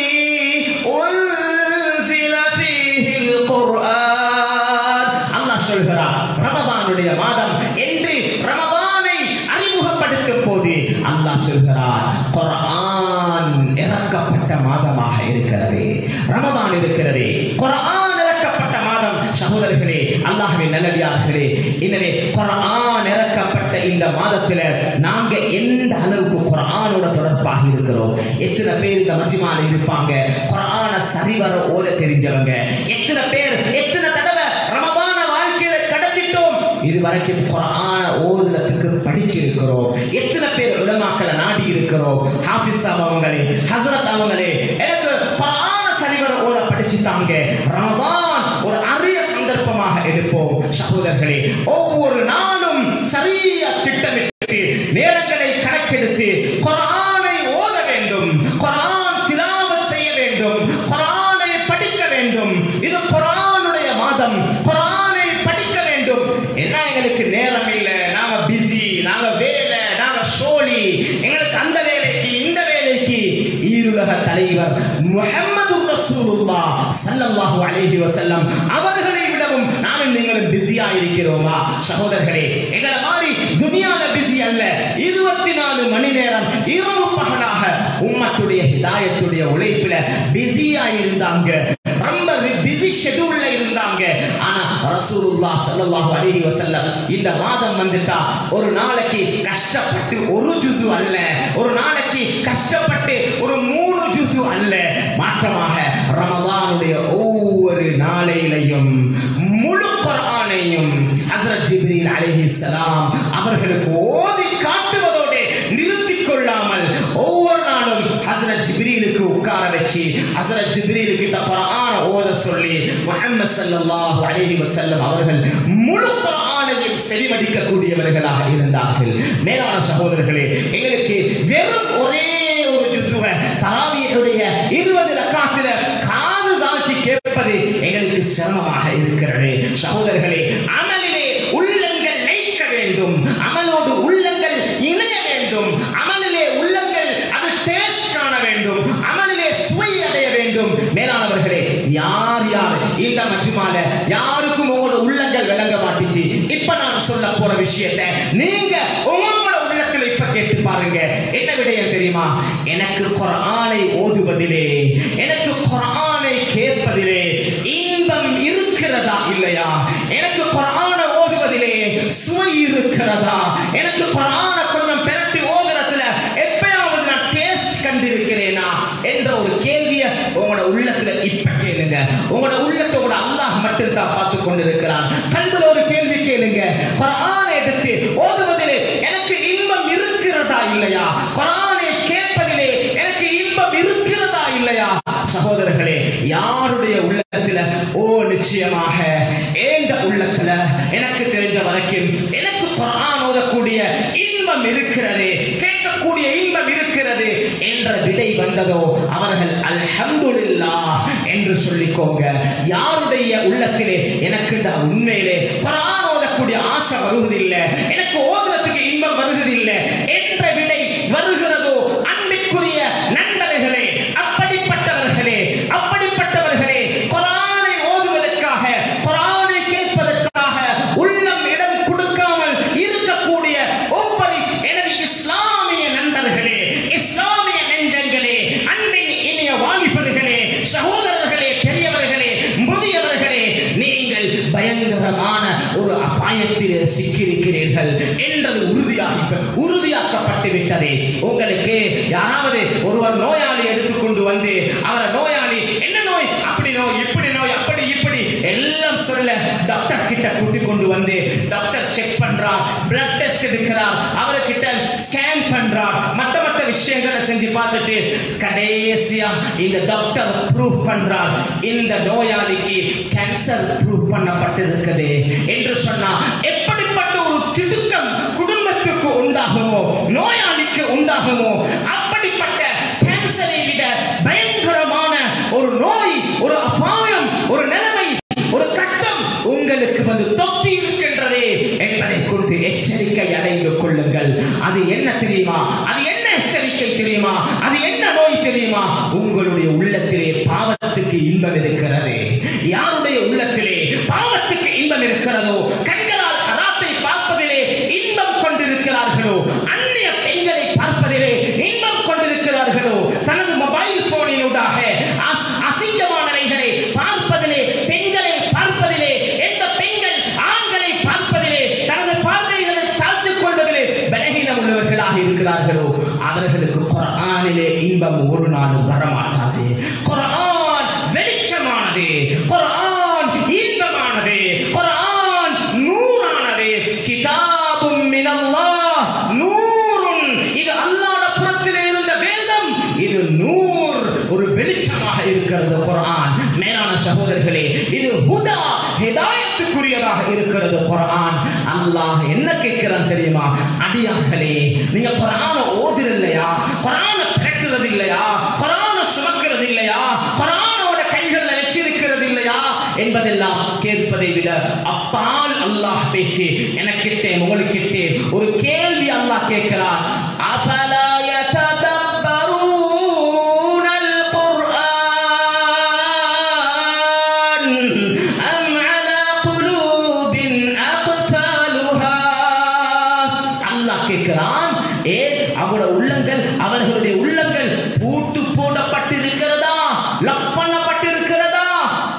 أنزل فيه القرآن அல்லாஹ் சொல்கிறார் ரமதானுடைய மாதம் என்று ரமதானை அறிமுகப்படுத்தும் போது அல்லாஹ் சொல்கிறார் குர்ஆன் இறக்கப்பட்ட மாதமாக இருக்கிறது ரமதான் இருக்கிறது குர்ஆன் இறக்கப்பட்ட மாதம் சகோதரர்களே அல்லாஹ்வின் நல்லடியார்களே எனவே குர்ஆன் இறக்கப்பட்ட இந்த மாதத்துல நாங்க எந்த அளவுக்கு குர்ஆனோட தொடர்பாக இருக்கிறோம் எத்தனை பேர் இந்த மஜ்மால இருப்பாங்க குர்ஆன சரிவர ஓத தெரிஞ்சவங்க எத்தனை பேர் எத்தனை தடவை ரமதான வாழ்க்கையில கடத்திட்டோம் இது வரைக்கும் குர்ஆன ஓதுறதுக்கு படிச்சிருக்கிறோம் எத்தனை பேர் உலமாக்களை நாடி இருக்கிறோம் ஹாஃபிஸ் சாப் அவங்களே ஹசரத் அவங்களே எனக்கு குர்ஆன சரிவர ஓத படிச்சுட்டாங்க ரமதான் ஒரு அரிய சந்தர்ப்பமாக எடுப்போம் சகோதரர்களே ஒவ்வொரு நாளும் சரியா திட்டமிட்டு நேரங்களை கணக்கெடுத்து குர்ஆனை ஓத வேண்டும் குர்ஆன் திலாவத் செய்ய வேண்டும் குர்ஆனை படி தலைவர் முஹம்மது ரசூலுல்லாஹ் ஸல்லல்லாஹு அலைஹி வஸல்லம் அவர்களை விடவும் நானும் நீங்களும் பிஸியா இருக்கிறோமா சகோதரர்களே எங்களை மாதிரி துனியால பிஸி அல்ல இருபத்தி நாலு மணி நேரம் இரவு பகலாக உம்மத்துடைய ஹிதாயத்துடைய உழைப்புல பிஸியா இருந்தாங்க ரொம்ப பிஸி ஷெட்யூல்ல இருந்தாங்க ஆனா ரசூலுல்லாஹ் ஸல்லல்லாஹு அலைஹி வஸல்லம் இந்த மாதம் வந்துட்டா ஒரு நாளைக்கு கஷ்டப்பட்டு ஒரு ஜுசு அல்ல ஒரு நாளைக்கு கஷ்டப்பட்டு ஒரு மூணு ஜுசு அல்ல மாற்றமாக ரமதானுடைய ஒவ்வொரு நாளையிலையும் முழு குர்ஆனையும் ஹஸ்ரத் ஜிப்ரீல் அலைஹிஸ்ஸலாம் அவர்களுக்கு ஓதி காட்டுவதோடு நிறுத்திக் கொள்ளாமல் ஒவ்வொரு நாளும் ஹஸ்ரத் ஜிப்ரீலுக்கு உட்கார வச்சு ஹஸ்ரத் ஜிப்ரீலுக்கு இந்த குர்ஆன ஓத சொல்லி முஹம்மது ஸல்லல்லாஹு அலைஹி வஸல்லம் அவர்கள் முழு குர்ஆனையும் செவிமடிக்கக்கூடியவர்களாக இருந்தார்கள் மேலான சகோதரர்களே எங்களுக்கு வெறும் ஒரே ஒரு ஜுசுவ தராவியுடைய இருபது ரக்காத்தில காது தாழ்த்தி கேட்பது எங்களுக்கு சிரமமாக இருக்கிறது சகோதரர்களே அமலிலே உள்ளங்கள் லயிக்க வேண்டும் அமலோடு உள்ளங்கள் இணைய வேண்டும் அமலிலே உள்ளங்கள் அது டேஸ்ட் காண வேண்டும் அமலிலே சுவை அடைய வேண்டும் மேலானவர்களே யார் யார் இந்த மஜ்மால யாருக்கும் உங்களோட உள்ளங்கள் விளங்க மாட்டுச்சு இப்ப நான் சொல்ல போற விஷயத்தை நீங்க உங்களோட உள்ளத்தில் இப்ப கேட்டு பாருங்க என்ன விடயம் தெரியுமா எனக்கு குர்ஆனை ஓதுவதிலே எனக்கு குர்ஆனை கேட்பதிலே இன்பம் இருக்கிறதா இல்லையா எனக்கு குர்ஆனை ஓதுவதிலே சுவை இருக்கிறதா எனக்கு குர்ஆனை கொஞ்சம் பெரட்டி ஓதுறதுல எப்பயாவது நான் டேஸ்ட் கண்டிருக்கிறேனா என்ற ஒரு கேள்வியை உங்களோட உள்ளத்துல இப்ப கேளுங்க உங்களோட உள்ளத்தோட அல்லாஹ் மட்டும் தான் பார்த்து கொண்டிருக்கிறான் கல்வில ஒரு கேள்வி கேளுங்க குர்ஆனை எடுத்து ஓதுவதிலே எனக்கு இன்பம் இருக்கிறதா இல்லையா குர்ஆனை கேட்பதிலே எனக்கு இன்பம் இருக்கிறதா இல்லையா சகோதரர்களே யாருடைய உள்ளத்துல ஓ நிச்சயமாக ஏந்த உள்ளத்துல எனக்கு தெரிஞ்ச வரைக்கும் எனக்கு குர்ஆன் ஓதக்கூடிய இன்பம் இருக்கிறது கேட்கக்கூடிய இன்பம் இருக்கிறது என்ற விடை வந்ததோ அவர்கள் அல்ஹம்துலில்லாஹ் என்று சொல்லிக்கோங்க யாருடைய உள்ளத்திலே எனக்கு இந்த உண்மையிலே குர்ஆன் ஓதக்கூடிய ஆசை வருவதில்லை எனக்கு ஓதுறதுக்கு இன்பம் வருவதில்லை என்ற விடை வருகிறதோ அன்பிற்குரிய நண்பர்களே அப்படிப்பட்டவர்களே அப்படிப்பட்டவர்களே குரானை ஓதுவதற்காக குரானை கேட்பதற்காக உள்ளம் இடம் கொடுக்காமல் இருக்கக்கூடிய ஒவ்வொரு எனது இஸ்லாமிய நண்பர்களே இஸ்லாமிய நெஞ்சங்களே அன்பின் இனிய வாலிபர்களே சகோதரர்களே பெரியவர்களே முதியவர்களே நீங்கள் பயங்கரமான ஒரு அபாயத்திலே சிக்கியிருக்கிறீர்கள் என்றது உறுதியாகி உறுதியாக்கப்பட்டு விட்டது உங்களுக்கு யாராவது ஒருவர் நோயாளி எடுத்துக்கொண்டு வந்து அவரை நோயாளி என்ன நோய் அப்படி நோய் இப்படி நோய் அப்படி இப்படி எல்லாம் சொல்ல டாக்டர் கிட்ட கூட்டி கொண்டு வந்து டாக்டர் செக் பண்றார் பிளட் டெஸ்ட் எடுக்கிறார் அவர்கிட்ட ஸ்கேன் பண்றார் மத்த மத்த விஷயங்களை செஞ்சு பார்த்துட்டு கடைசியா இந்த டாக்டர் ப்ரூஃப் பண்றார் இந்த நோயாளிக்கு கேன்சர் ப்ரூஃப் பண்ணப்பட்டிருக்குது என்று சொன்னா எப்படிப்பட்ட ஒரு திடுக்கம் குடும்பத்துக்கு உண்டாகுமோ நோயாளிக்கு உண்டாகுமோ அப்படிப்பட்ட கேன்சரை விட பயங்கரமான ஒரு நோய் ஒரு அபாயம் ஒரு நிலைமை ஒரு கட்டம் உங்களுக்கு வந்து தொத்தி இருக்கின்றதே என்பதை கொண்டு எச்சரிக்கை அடைந்து கொள்ளுங்கள் அது என்ன தெரியுமா அது என்ன எச்சரிக்கை தெரியுமா அது என்ன நோய் தெரியுமா உங்களுடைய உள்ளத்திலே பாவத்துக்கு இன்பம் இருக்கிறது யாருடைய உள்ளத்திலே பாவத்துக்கு இன்பம் இருக்கிறதோ கண்களால் ஹராத்தை பார்ப்பதிலே இன்பம் கொண்டிருக்கிறார்களோ அந்நிய பெண்களை பார்ப்பதிலே இன்பம் கொண்டிருக்கிறார்களோ தனது மொபைல் போனினூடாக அஸ்- அசிங்கமானவைகளை பார்ப்பதிலே பெண்களை பார்ப்பதிலே எந்த பெண்கள் ஆண்களை பார்ப்பதிலே தனது பார்வைகளை தாழ்த்திக் கொள்வதிலே பலகீனம் உள்ளவர்களாக இருக்கிறார்களோ அவர்களுக்கு குர்ஆனிலே இன்பம் ஒரு நாளும் வரமாட்டாது குர்ஆன் வெளிச்சமானது குர்ஆன் இன்பமானது குர்ஆன் நூறானது கிதாபும் மினல்லாஹ் நூறுன் இது அல்லாஹ்வுடைய புறத்திலே இருந்த வேதம் இது நூர் ஒரு வெளிச்சமாக இருக்கிறது குர்ஆன் மேலான சகோதரர்களே இது ஹுதா ஹிதாயத்துக்குரியதாக இருக்கிறது குர்ஆன் அல்லாஹ் என்ன கேட்கிறான் தெரியுமா அடியார்களே நீங்க குர்ஆனை ஓதுறது இல்லையா குர்ஆனை பிறக்கிறது இல்லையா குர்ஆனை சுமக்கிறது இல்லையா குர்ஆனோட கைகள்ல வச்சிருக்கிறது இல்லையா என்பதெல்லாம் கேட்பதை விட அப்பால் அல்லாஹ் பேசி எனக்கிட்டே உங்களுக்கிட்டே ஒரு கேள்வி அல்லாஹ் கேட்கிறான் அஃபலா யததப்பரூன லக் பண்ணப்பட்டிருக்கிறதா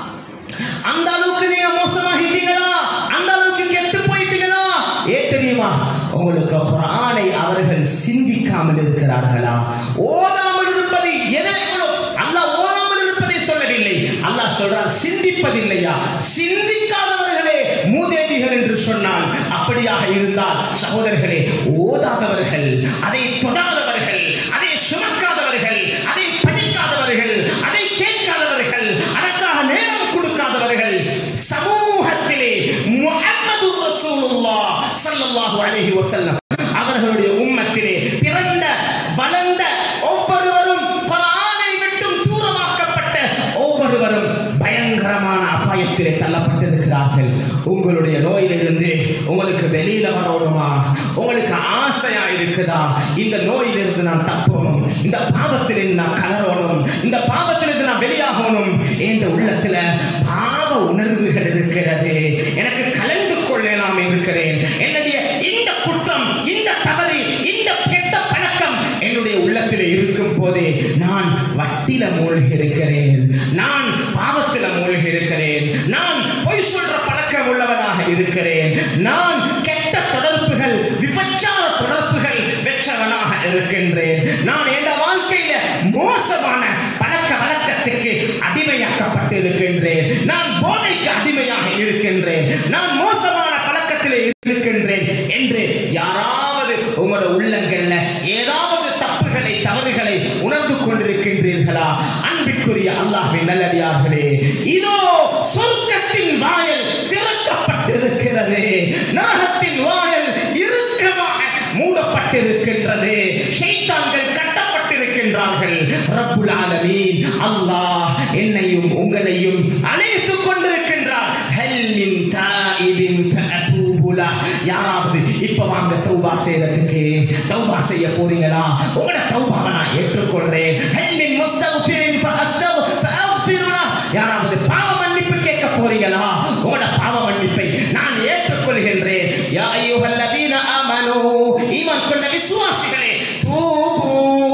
அந்த அளவுக்கு நீங்க மோசமாகிட்டீங்களா அந்த அளவுக்கு கெட்டு போயிட்டீங்களா ஏன் தெரியுமா உங்களுக்கு குரானை அவர்கள் சிந்திக்காமல் இருக்கிறார்களா ஓதாமல் இருப்பது எதற்கோ அல்லாஹ் ஓதாமல் இருப்பதை சொல்லவில்லை அல்லாஹ் சொல்றான் சிந்திப்பதில்லையா சிந்திக்காதவர்களே மூதேவிகள் என்று சொன்னால் அப்படியாக இருந்தால் சகோதரர்களே ஓதாதவர்கள் அதை தொடாதவர்கள் அதை சுமக்காதவர்கள் அதை படிக்காதவர்கள் அதை கேட்காதவர்கள் அதற்காக நேரம் கொடுக்காதவர்கள் சமூகத்திலே முஹம்மது ரசூலுல்லாஹ் ஸல்லல்லாஹு அலைஹி வஸல்லம் அவர்களுடைய உம்மத்திலே பிறந்த வளர்ந்த ஒவ்வொருவரும் குர்ஆனை விட்டும் தூரமாக்கப்பட்ட ஒவ்வொருவரும் பயங்கரமான அபாயத்திலே தள்ளப்பட்டிருக்கிறார்கள் உங்களுடைய நோயிலிருந்து உங்களுக்கு வெளியில வரணுமா உங்களுக்கு ஆசையா இருக்குதா இந்த நோயிலிருந்து நான் தப்பணும் இந்த பாவத்திலிருந்து நான் கலரணும் இந்த பாவத்திலிருந்து நான் வெளியாகணும் என்ற உள்ளத்துல பாவ உணர்வுகள் இருக்கிறது எனக்கு கலந்து கொள்ள நான் இருக்கிறேன் என்னுடைய இந்த குற்றம் இந்த தவறு இந்த கெட்ட பழக்கம் என்னுடைய உள்ளத்தில் இருக்கும் போதே நான் வட்டில மூழ்கி இருக்கிறேன் நான் பாவத்தில மூழ்கி இருக்கிறேன் நான் பொய் சொல்ற பழக்கம் உள்ளவனாக இருக்கிறேன் நான் கெட்ட தொடர்புகள் விபச்சார தொடர்புகள் பெற்றவனாக இருக்கின்றேன் நான் என் வாழ்க்கையில மோசமான பழக்க வழக்கத்துக்கு அடிமையாக்கப்பட்டு இருக்கின்றேன் நான் போதைக்கு அடிமையாக இருக்கின்றேன் நான் மோசமான பழக்கத்திலே இருக்கின்றேன் என்று யாராவது உங்களோட உள்ளங்கள்ல ஏதாவது தப்புகளை தவறுகளை உணர்ந்து கொண்டிருக்கின்றீர்களா அன்பிற்குரிய அல்லாஹ்வின் நல்லடியார்களே இதோ சொர்க்கத்தின் வாயல் திறக்கப்பட்டிருக்கிறது நரகத்தின் வாயல் இறுக்கமாக மூடப்பட்டிருக்கின்றது ஷைத்தான்கள் கட்டப்பட்டிருக்கின்றார்கள் ரப்புல் ஆலமீன் அல்லாஹ் என்னையும் உங்களையும் அழைத்துக் கொண்டிருக்கின்றார் ஹல் மின் தாயிபின் ஃபஅதூபு லஹ். யாராவது இப்ப வாங்க தௌபா செய்யறதுக்கு தௌபா செய்ய போறீங்களா உங்களோட தௌபாவை நான் ஏற்றுக்கொள்றேன் ஹல் மின் முஸ்தக்ஃபிரின் ஃபஅஸ்தக் ஃபஅக்ஃபிரு லஹ். யாராவது பாவ மன்னிப்பு கேட்க போறீங்களா உங்களோட பாவ மன்னிப்பை நான் ஏற்றுக்கொள்கின்றேன் யா அய்யுஹல்லதீன ஆமனூ ஈமான் கொண்ட விசுவாசிகளே தூபு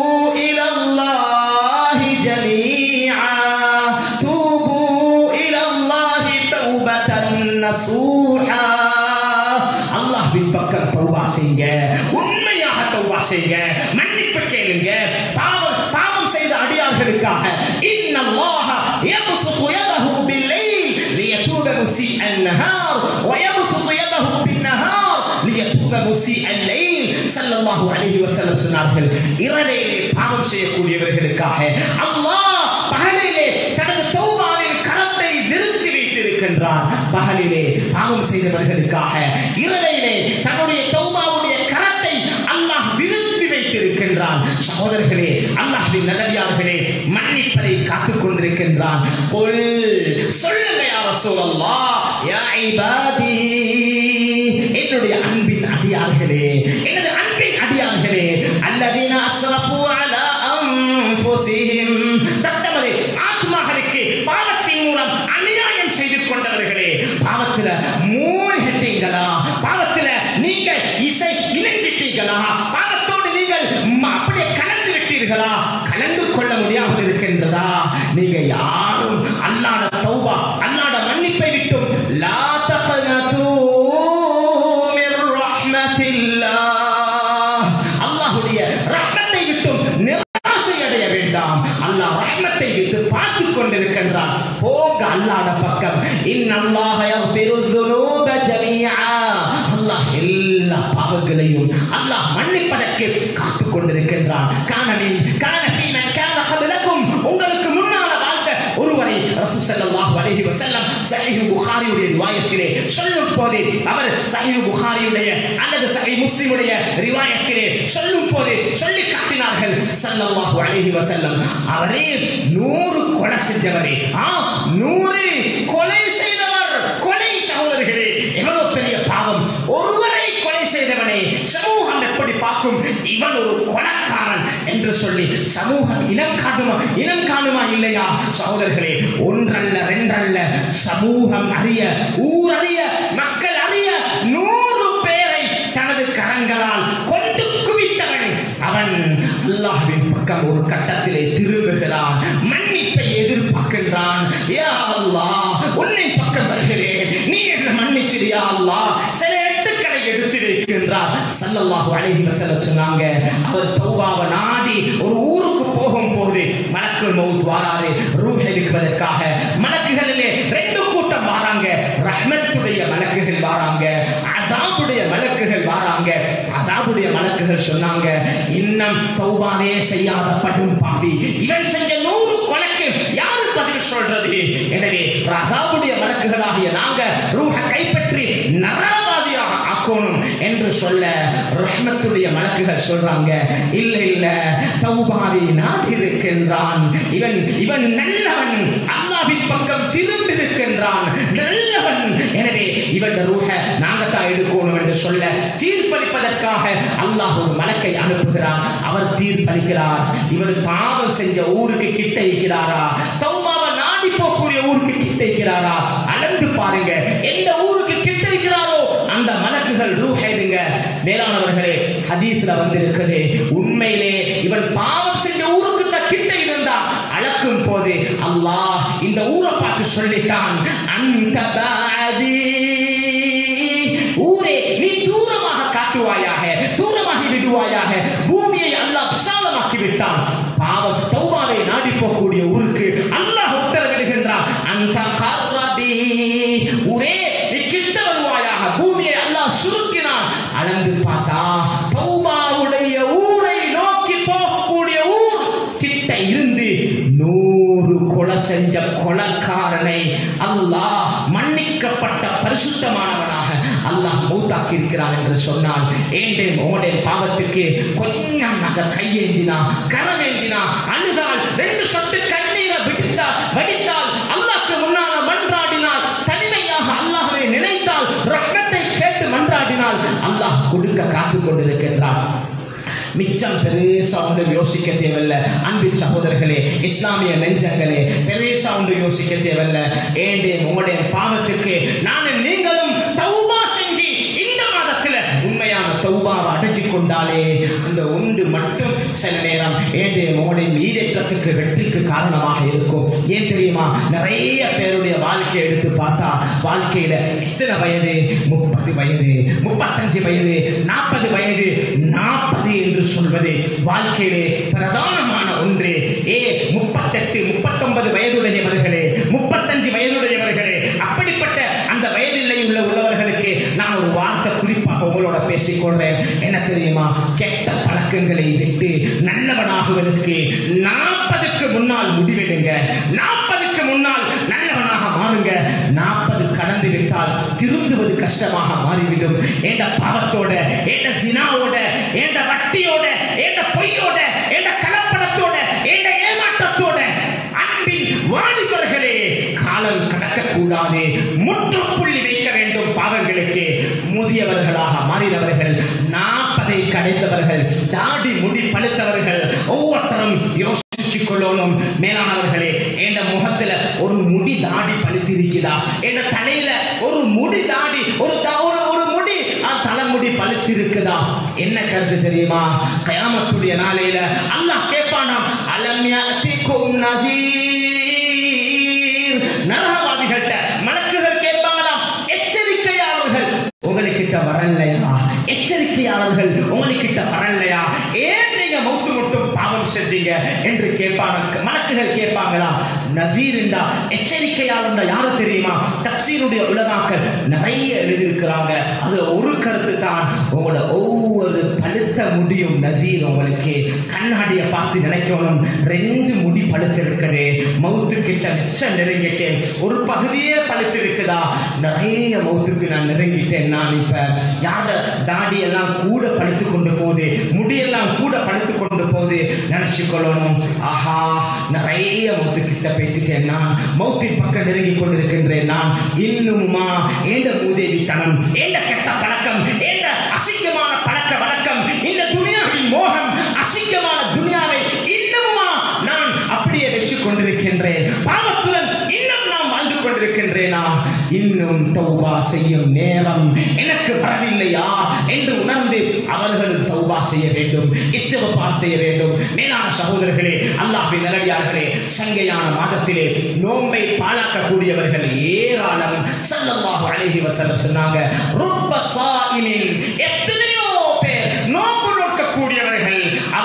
இலல்லாஹி ஜமீஆ தூபு இலல்லாஹி தௌபதன் நசூஹா அல்லாஹ்வின் பக்கம் தௌபா செய்யுங்க உண்மையாக தௌபா செய்யுங்க மன்னிப்பு கேளுங்க பாவம் பாவம் செய்த அடியார்களுக்காக இன்னல்லாஹ யப்சுத்து யதஹு பில்லைல் லியதூப முஸீஅ النهار ويبسط يده بالنهار ليتوب مسيء الليل ஸல்லல்லாஹு அலைஹி வஸல்லம் சொன்னார்கள் இரவிலே பாவம் செய்யக்கூடியவர்களுக்காக அல்லாஹ் பகலிலே தனது தௌபாவின் கரத்தை நிறுத்தி வைத்திருக்கின்றான் பகலிலே பாவம் செய்தவர்களுக்காக இரவிலே தன்னுடைய தௌபாவுடைய கரத்தை அல்லாஹ் விருத்தி வைத்திருக்கின்றான் சகோதரர்களே அல்லாஹ்வின் நல்லடியார்களே மன்னிப்பதை காத்துக் கொண்டிருக்கின்றான் கொல் சொல்லுங்க யா ரசூலல்லாஹ் யா இபாதி என்னுடைய அன்பின் அடியார்களே எனது அன்பின் அடியார்களே அல்லதீன அஸ்ரஃபு அலா அன்ஃபுஸிஹிம் தத்தமது ஆத்மாக்களுக்கு பாவத்தின் மூலம் அநியாயம் செய்து கொண்டவர்களே பாவத்துல மூழ்கிட்டீங்களா பாவத்துல நீங்க இசை இணைஞ்சிட்டீங்களா பாவத்தோடு நீங்கள் ம- அப்படியே கலந்து விட்டீர்களா கலந்து கொள்ள முடியாமல் இருக்கின்றதா நீங்க யாரும் அல்லாட தௌபா அல்லாட மன்னிப்பை விட்டும் லா தக்னதூ மிர் ரஹ்மத்தில்லாஹ் அல்லாஹ்வுடைய ரஹ்மத்தை விட்டும் நிராசை அடைய வேண்டாம் அல்லாஹ் ரஹ்மத்தை விட்டு பார்த்து கொண்டிருக்கின்றான் போங்க அல்லாஹ்ட பக்கம் இன்னல்லாஹ யக்ஃபிரு ذுனூப ஜமீஆ அல்லாஹ் எல்லா பாவங்களையும் அல்லாஹ் மன்னிப்பதற்கு காத்துக் கொண்டிருக்கின்றான் கானமின் கான ஃபீமன் கான கபலக்கும் உங்களுக்கு முன்னால வாழ்ந்த ஒருவரை ரசூல் ஸல்லல்லாஹு அலைஹி வஸல்லம் சஹீஹ் புகாரியுடைய ரிவாயத்திலே சொல்லும் போதே அவர் சஹீஹ் புகாரியுடைய அல்லது சஹீஹ் முஸ்லிமுடைய ரிவாயத்திலே சொல்லும் போதே சொல்லி காட்டினார்கள் ஸல்லல்லாஹு அலைஹி வஸல்லம் அவரே நூறு கொலை செஞ்சவரே ஆ நூறு கொலை செய்தவர் கொலை சகோதரர்களே எவ்வளவு பெரிய பாவம் ஒருவரை கொலை செய்தவனை சமூகம் எப்படி பார்க்கும் இவன் ஒரு கொலைக்காரன் என்று சொல்லி சமூகம் இனம் காணுமா இனம் காணுமா இல்லையா சகோதரர்களே ஒன்றல்ல ரெண்டல்ல சமூகம் அறிய ஊரறிய மக்கள் அறிய நூறு பேரை தனது கரங்களால் கொண்டு குவித்தவன் அவன் அல்லாஹ்வின் பக்கம் ஒரு கட்டத்திலே திரும்புகிறான் மன்னிப்பை எதிர்பார்க்கிறான் ஸல்லல்லாஹு அலைஹி வஸல்லம் சொன்னாங்க அவர் தௌபாவை நாடி ஒரு ஊருக்கு போகும்போது மலக்குள் மௌத் வாராரு ரூஹ் எடுப்பதற்காக மலக்குகளிலே ரெண்டு கூட்டம் வாராங்க ரஹ்மத்துடைய மலக்குகள் வாராங்க அசாபுடைய மலக்குகள் வாராங்க அசாபுடைய மலக்குகள் சொன்னாங்க இன்னும் தௌபாவே செய்யாத படும் பாவி இவன் செஞ்ச நூறு கொலைக்கு யாரு பதில் சொல்றது எனவே அசாபுடைய மலக்குகளாகிய நாங்க ரூஹ கைப்பற்றி நரவாதியாக ஆக்கணும் என்று சொல்ல ரஹ்மத்துடைய மலக்குகள் சொல்றாங்க இல்ல இல்ல தௌபாவை நாடி இருக்கின்றான் இவன் இவன் நல்லவன் அல்லாஹ்வின் பக்கம் திரும்பி இருக்கின்றான் நல்லவன் எனவே இவன் ரூஹ நாங்க தான் எடுக்கணும் என்று சொல்ல தீர்ப்பளிப்பதற்காக அல்லாஹ் ஒரு மலக்கை அனுப்புகிறார் அவர் தீர்ப்பளிக்கிறார் இவர் பாவம் செஞ்ச ஊருக்கு கிட்ட இருக்கிறாரா தௌபாவை நாடி போகக்கூடிய ஊருக்கு கிட்ட இருக்கிறாரா அளந்து பாருங்க எந்த ஊருக்கு கிட்ட இருக்கிறாரோ அந்த மலக்குகள் ரூஹைடுங்க மேலானவர்களே ஹதீஸ்ல வந்திருக்குது உண்மையிலே இவன் பாவம் செஞ்ச ஊருக்கு தான் கிட்ட இருந்தா அளக்கும் போது அல்லாஹ் இந்த ஊரை பார்த்து சொல்லிட்டான் அந்த பாதி ஊரே நீ தூரமாக காட்டுவாயாக தூரமாகி விடுவாயாக பூமியை அல்லாஹ் விசாலமாக்கி விட்டான் பாவம் தௌபாவை நாடி போகக்கூடிய ஊருக்கு அல்லாஹ் உத்தரவிடுகின்றான் அந்த கர்ரபி ஊரே நீ கிட்ட வருவாயாக பூமியை அல்லாஹ் சுருக்கினான் அளந்து பார்த்தா தௌபாவுடைய ஊரை நோக்கி போகக்கூடிய ஊர் கிட்ட இருந்து நூறு கொலை செஞ்ச கொலைக்காரனை அல்லாஹ் மன்னிக்கப்பட்ட பரிசுத்தமானவனாக அல்லாஹ் மூத்தாக்கி இருக்கிறான் என்று சொன்னால் ஏண்டே உங்களுடைய பாவத்துக்கு கொஞ்சம் நாங்க கையேந்தினா கரமேந்தினா அழுதால் ரெண்டு சொட்டு கண்ணீரை விடுத்தால் வடித்தால் அல்லாஹ்க்கு முன்னால மன்றாடினால் தனிமையாக அல்லாஹ்வை நினைத்தால் ரஹ்மத்தை கேட்டு மன்றாடினால் அல்லாஹ் கொடுக்க காத்து கொண்டிருக்கின்றான் மிச்சம் பெருசா ஒன்று யோசிக்க தேவையில்ல அன்பின் சகோதரர்களே இஸ்லாமிய நெஞ்சங்களே பெருசா ஒன்று யோசிக்க தேவையில்ல ஏண்டே உங்களுடைய பாவத்துக்கு நானும் நீங்களும் தௌபா செஞ்சு இந்த மாதத்துல உண்மையான தௌபாவை அடைஞ்சு கொண்டாலே அந்த ஒன்று மட்டும் சில நேரம் ஏண்டே உங்களுடைய ஈடேற்றத்துக்கு வெற்றிக்கு காரணமாக இருக்கும் ஏன் தெரியுமா நிறைய பேருடைய வாழ்க்கையை எடுத்து பார்த்தா வாழ்க்கையில எத்தனை வயது முப்பது வயது முப்பத்தஞ்சு வயது நாற்பது வயது நாற்பது என்று சொல்வது வாழ்க்கையிலே பிரதானமான ஒன்று ஏ முப்பத்தெட்டு முப்பத்தொன்பது வயதுடையவர்களே முப்பத்தஞ்சு வயதுடையவர்களே அப்படிப்பட்ட அந்த வயதில்லை உள்ள உள்ளவர்களுக்கு நான் ஒரு வார்த்தை குறிப்பாக உங்களோட பேசிக்கொள்றேன் என்ன தெரியுமா கெட்ட பழக்கங்களை விட்டு நல்லவனாகுவதற்கு நாற்பதுக்கு முன்னால் முடிவெடுங்க நாற்பதுக்கு முன்னால் நல்லவனாக மாறுங்க நாற்பது கடந்து விட்டால் திருந்துவது கஷ்டமாக மாறிவிடும் என்ற பாவத்தோட என்ற சினாவோட என்ற வட்டியோட என்ற பொய்யோட என்ற கலப்படத்தோட என்ற ஏமாற்றத்தோட அன்பின் வாலிபர்களே காலம் கடக்கக்கூடாது முற்றுப்புள்ளி வைக்க வேண்டும் பாவங்களுக்கு முதியவர்களாக மாறினவர்கள் நாற்பதை கடைத்தவர்கள் தாடி முடி பழுத்தவர்கள் ஒவ்வொருத்தரும் யோசிச்சு கொள்ளணும் மேலானவர்களே என்ற முகத்துல ஒரு முடி தாடி பழுத்திருக்குதா என்ற தலையில ஒரு முடி தாடி ஒரு த- ஒரு ஒரு முடி ஆ, தலைமுடி பழுத்திருக்குதா என்ன கருத்து தெரியுமா கயாமத்துடைய நாளையில அல்லாஹ் கேட்பானாம் அலம் யாத்திக்கும் நதீர் நரகவாதிகள்கிட்ட மலக்குகள் கேட்பாங்களாம் எச்சரிக்கையாளர்கள் உங்களுக்கிட்ட வரலையா எச்சரிக்கையாளர்கள் உங்களுக்கிட்ட வரலையா ஏன் நீங்க மௌத்து மட்டும் பாவம் செஞ்சீங்க என்று கேட்பாங்க மலக்குகள் கேட்பாங்களா நவீருண்டா எச்சரிக்கையாளர்ண்டா யாரு தெரியுமா தப்சீருடைய உலகாக்கள் நிறைய எழுதியிருக்கிறாங்க அது ஒரு கருத்து தான் உங்களோட ஒவ்வொரு பழுத்த முடியும் நசீர் உங்களுக்கு கண்ணாடியை பார்த்து நினைக்கணும் ரெண்டு முடி பழுத்து இருக்குது மவுத்து கிட்ட மிச்சம் நெருங்கிட்டேன் ஒரு பகுதியே பழுத்து இருக்குதா நிறைய மவுத்துக்கு நான் நெருங்கிட்டேன் நான் இப்ப யார தாடி எல்லாம் கூட பழுத்து கொண்டு போகுது முடியெல்லாம் கூட பழுத்து கொண்டு போகுது நினைச்சு கொள்ளணும் ஆஹா நிறைய மௌத்து கிட்ட பேசிட்டேன் நான் மௌத்தின் பக்கம் நெருங்கி கொண்டிருக்கின்றேன் நான் இன்னுமா ஏண்ட மூதேவித்தனம் ஏண்ட கெட்ட பழக்கம் ஏண்ட அசிங்கமான பழக்க வழக்கம் இந்த துனியாவின் மோகம் அசிங்கமான துனியாவை இன்னுமா நான் அப்படியே வச்சு கொண்டிருக்கின்றேன் பாவத்துடன் இன்னும் நான் வாழ்ந்து கொண்டிருக்கின்றேனா இன்னும் தௌபா செய்யும் நேரம் எனக்கு வரவில்லையா என்று உணர்ந்து அவர்களும் தௌபா செய்ய வேண்டும் இஸ்திகபார் செய்ய வேண்டும் மேலான சகோதரர்களே அல்லாஹ்வின் நல்லடியார்களே சங்கையான மாதத்திலே நோன்பை பாழாக்கக்கூடியவர்கள் ஏராளம் ஸல்லல்லாஹு அலைஹி வஸல்லம் சொன்னாங்க ருப்ப சாயிமின் எத்தனையோ பேர்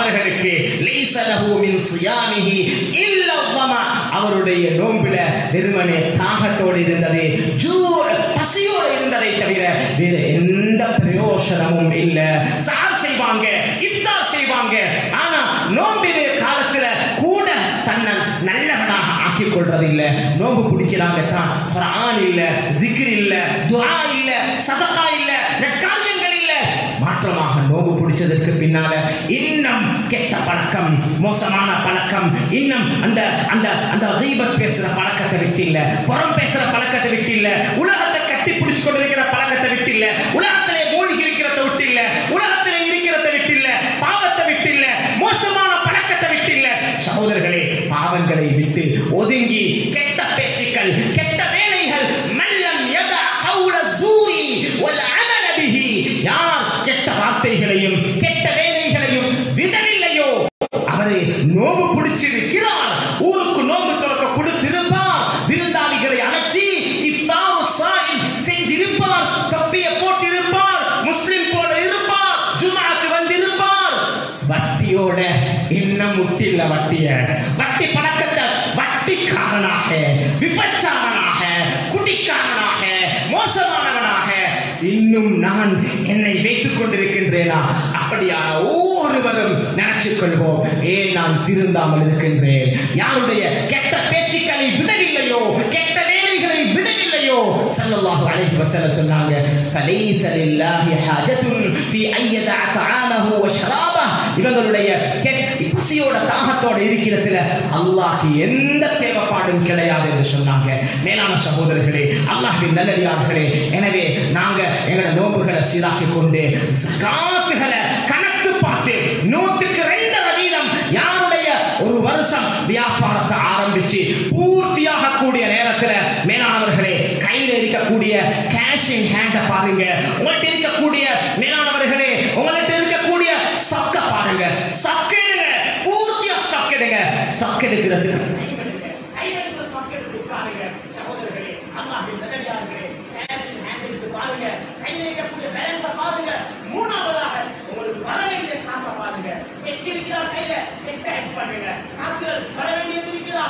அவர்களுக்கு லைஸ லஹு மின் சியாமிஹி இல்லா ظما அவருடைய நோம்பில வெறுமனே தாகத்தோடு இருந்தது ஜூ பசியோடு இருந்ததை தவிர வேறு எந்த பிரயோசனமும் இல்ல சார் செய்வாங்க இஃப்தார் செய்வாங்க ஆனா நோம்பின காலத்துல கூட தன்னை நல்லவனாக ஆக்கிக் கொள்றது இல்ல நோம்பு பிடிக்கிறாங்க தான் குர்ஆன் இல்ல zikr இல்ல துஆ இல்ல சதகா இல்ல நற்காரியங்கள் இல்ல மாற்றமாக நோம்பு பிடிச்சதற்கு பின்னால இன்னும் கெட்ட பழக்கம் மோசமான பழக்கம் இன்னும் அந்த அந்த அந்த கீபத் பேசுற பழக்கத்தை விட்டு இல்ல புறம் பேசுற பழக்கத்தை விட்டு இல்ல உலகத்தை கட்டி பிடிச்சு கொண்டிருக்கிற பழக்கத்தை விட்டு இல்ல உலகத்திலே மூழ்கி இருக்கிறத விட்டு இல்ல உலகத்திலே இருக்கிறத விட்டு இல்ல பாவத்தை விட்டு இல்ல மோசமான பழக்கத்தை விட்டு இல்ல சகோதரர்களே பாவங்களை விட்டு ஒதுங்கி கெட்ட பேச்சுக்கள் கெட்ட வேலைகள் மல்லம் யதா கௌல சூரி வல் அமல பிஹி யார் கெட்ட வார்த்தைகளையும் கெட்ட வேலைகளையும் விடவில்லையோ அவரை நோம்பு பிடிச்சிருக்கிறார் ஊருக்கு நோம்பு திறக்க கொடுத்திருப்பார் விருந்தாளிகளை அழைச்சி இஃப்தார் சாயிம் செஞ்சிருப்பார் தொப்பிய போட்டிருப்பார் முஸ்லிம் போல இருப்பார் ஜுமாக்கு வந்திருப்பார் வட்டியோட இன்னும் முட்டில்ல வட்டிய வட்டி பழக்கத்தை வட்டிக்காரனாக விபச்சாரனாக குடிக்காரனாக மோசமானவனாக இன்னும் நான் என்னை வைத்துக் கொண்டிருக்கின்றேனா அப்படியான ஒவ்வொருவரும் நினைச்சுக் கொள்வோம் ஏன் நான் திருந்தாமல் இருக்கின்றேன் யாருடைய கெட்ட பேச்சுக்களை விடவில்லையோ கெட்ட வேலைகளை விடவில்லையோ ஸல்லல்லாஹு அலைஹி வஸல்லம் சொன்னாங்க ஃபலைஸ லில்லாஹி ஹாஜத்துன் ஃபீ ஐயதா தஆமஹு வ ஷராபஹ் இவங்களுடைய கெட்ட பசியோட தாகத்தோட இருக்கிறதுல அல்லாஹ்க்கு எந்த தேவைப்பாடும் கிடையாது என்று சொன்னாங்க மேலான சகோதரர்களே அல்லாஹ்வின் நல்லடியார்களே எனவே நாங்க எங்களோட நோம்புகளை சீராக்கி கொண்டு ஜகாத்துகளை கணக்கு பார்த்து நூற்றுக்கு ரெண்டரை வீதம் யாருடைய ஒரு வருஷம் வியாபாரத்தை ஆரம்பிச்சு பூர்த்தியாக கூடிய நேரத்துல மேலானவர்களே கையில இருக்கக்கூடிய கேஷ் இன் ஹேண்ட பாருங்க உங்கள்ட்ட இருக்கக்கூடிய மேலானவர்களே உங்கள்ட்ட இருக்கக்கூடிய ஸ்டாக்க பாருங்க ஸ்டாக் எடுங்க பூர்த்தியா ஸ்டாக் எடுங்க ஸ்டாக் எடுக்கிறது மூணாவதாக உங்களுக்கு வர வேண்டிய காசை பாருங்க செக் இருக்கிறா கையில செக் ஆட் பண்ணுங்க காசுகள் வர வேண்டியது இருக்கிறா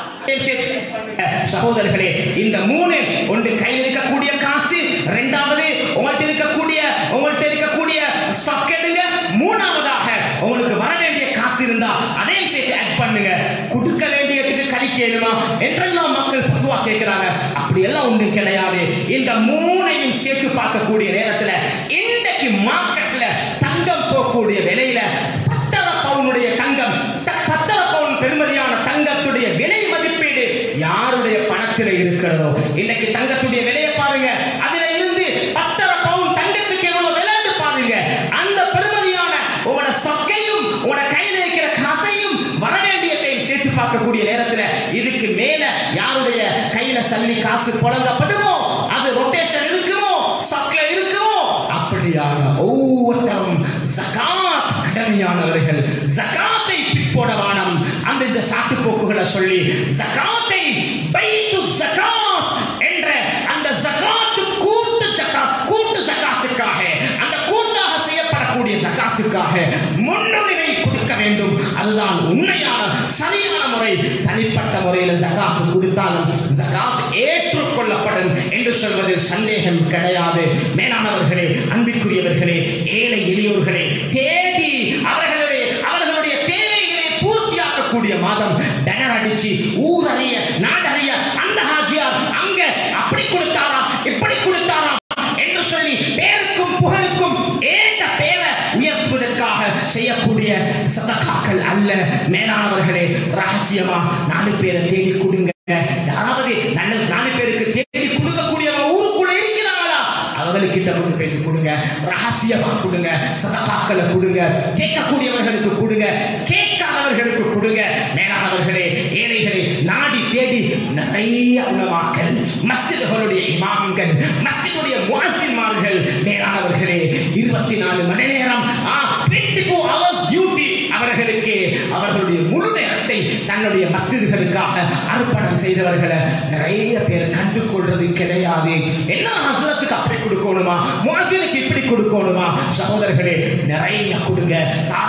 சகோதரர்களே இந்த மூணு ஒன்று கையில் இருக்கக்கூடிய காசு இரண்டாவது உங்கள்ட்ட இருக்கக்கூடிய உங்கள்ட்ட இருக்கக்கூடிய ஸ்டாக் எடுங்க மூணாவதாக உங்களுக்கு வர வேண்டிய காசு இருந்தா அதையும் சேர்த்து ஆட் பண்ணுங்க கொடுக்க வேண்டியதுக்கு கழிக்கணுமா என்றெல்லாம் மக்கள் பொதுவா கேட்கிறாங்க அப்படி எல்லாம் ஒன்று கிடையாது இந்த மூணையும் சேர்த்து பார்க்கக்கூடிய நேரத்துல இன்றைக்கு மார்க்கெட்ல தங்கம் போகக்கூடிய விலையில பத்தரை பவுனுடைய தங்கம் த- பத்தரை பவுன் பெருமதியான தங்கத்துடைய விலை மதிப்பீடு யாருடைய பணத்தில் இருக்கிறதோ இன்னைக்கு தங்கத்துடைய விலையை பாருங்க அதுல இருந்து பத்தரை பவுன் தங்கத்துக்கு எவ்வளவு விலைன்னு பாருங்க அந்த பெருமதியான உங்களோட சொக்கையும் உங்களோட கையில இருக்கிற காசையும் வர வேண்டியதையும் சேர்த்து பார்க்கக்கூடிய நேரத்துல இதுக்கு மேல யாருடைய கையில சல்லி காசு புழங்கப்படுமோ அது ரொட்டேஷன் இருக்குமோ சொக்கல இருக்குமோ அப்படியான ஒவ்வொருத்தரும் ஜகாத் கடமையானவர்கள் ஜகாத்தை பிற்போட வானம் அந்த இந்த சாட்டு போக்குகளை சொல்லி ஜகாத்தை பைத்து ஜகாத் என்ற அந்த ஜகாத்து கூட்டு ஜகாத் கூட்டு ஜகாத்துக்காக அந்த கூட்டாக செய்யப்படக்கூடிய ஜகாத்துக்காக முன்னுரிமை கொடுக்க வேண்டும் அதுதான் உண்மையான சரியான முறை தனிப்பட்ட முறையில் ஜகாத்து கொடுத்தாலும் ஜகாத் ஏற்றுக்கொள்ளப்படும் என்று சொல்வதில் சந்தேகம் கிடையாது மேலானவர்களே அன்பிற்குரியவர்களே ஏழை எளியோர்களே தேடி அவர்களுடைய அவர்களுடைய தேவைகளை பூர்த்தியாக்கக்கூடிய மாதம் டனர் அடிச்சு ஊரறிய நாடறிய அந்த ஹாஜியார் அங்க அப்படி கொடுத்தாராம் இப்படி கொடுத்தாராம் என்று சொல்லி பேருக்கும் புகழுக்கும் ஏந்த பேரை உயர்த்துவதற்காக செய்யக்கூடிய சதகாக்கள் அல்ல மேலானவர்களே ரகசியமா நாலு பேரை தேடி கொடுங்க யாராவது நல்ல நாலு பேருக்கு தேடி கொடுக்கக்கூடியவங்க ஊருக்குள்ள இருக்கிறாங்களா அவர்களுக்கிட்ட கொண்டு போய் கொடுங்க ரகசியமா கொடுங்க சதகாக்களை கொடுங்க கேட்கக்கூடியவர்களுக்கு கொடுங்க கேட்காதவர்களுக்கு கொடுங்க மேலானவர்களே ஏழைகளை நாடி தேடி நிறைய உணவாக்கள் மஸ்ஜிதுகளுடைய இமாம்கள் மஸ்ஜிதுடைய முஹத்தின்மார்கள் மேலானவர்களே இருபத்தி நாலு மணி நேரம் டுவெண்ட்டி ஃபோர் ஹவர்ஸ் டியூட்டி அவர்களுக்கு அவர்களுடைய முழு நேரத்தை தன்னுடைய மஸ்ஜிதுகளுக்காக அர்ப்பணம் செய்தவர்களை நிறைய பேர் கண்டு கொள்றது கிடையாது எல்லா ஹசரத்துக்கு அப்படி கொடுக்கணுமா முகத்திற்கு இப்படி கொடுக்கணுமா சகோதரர்களே நிறைய கொடுங்க தாராளமாக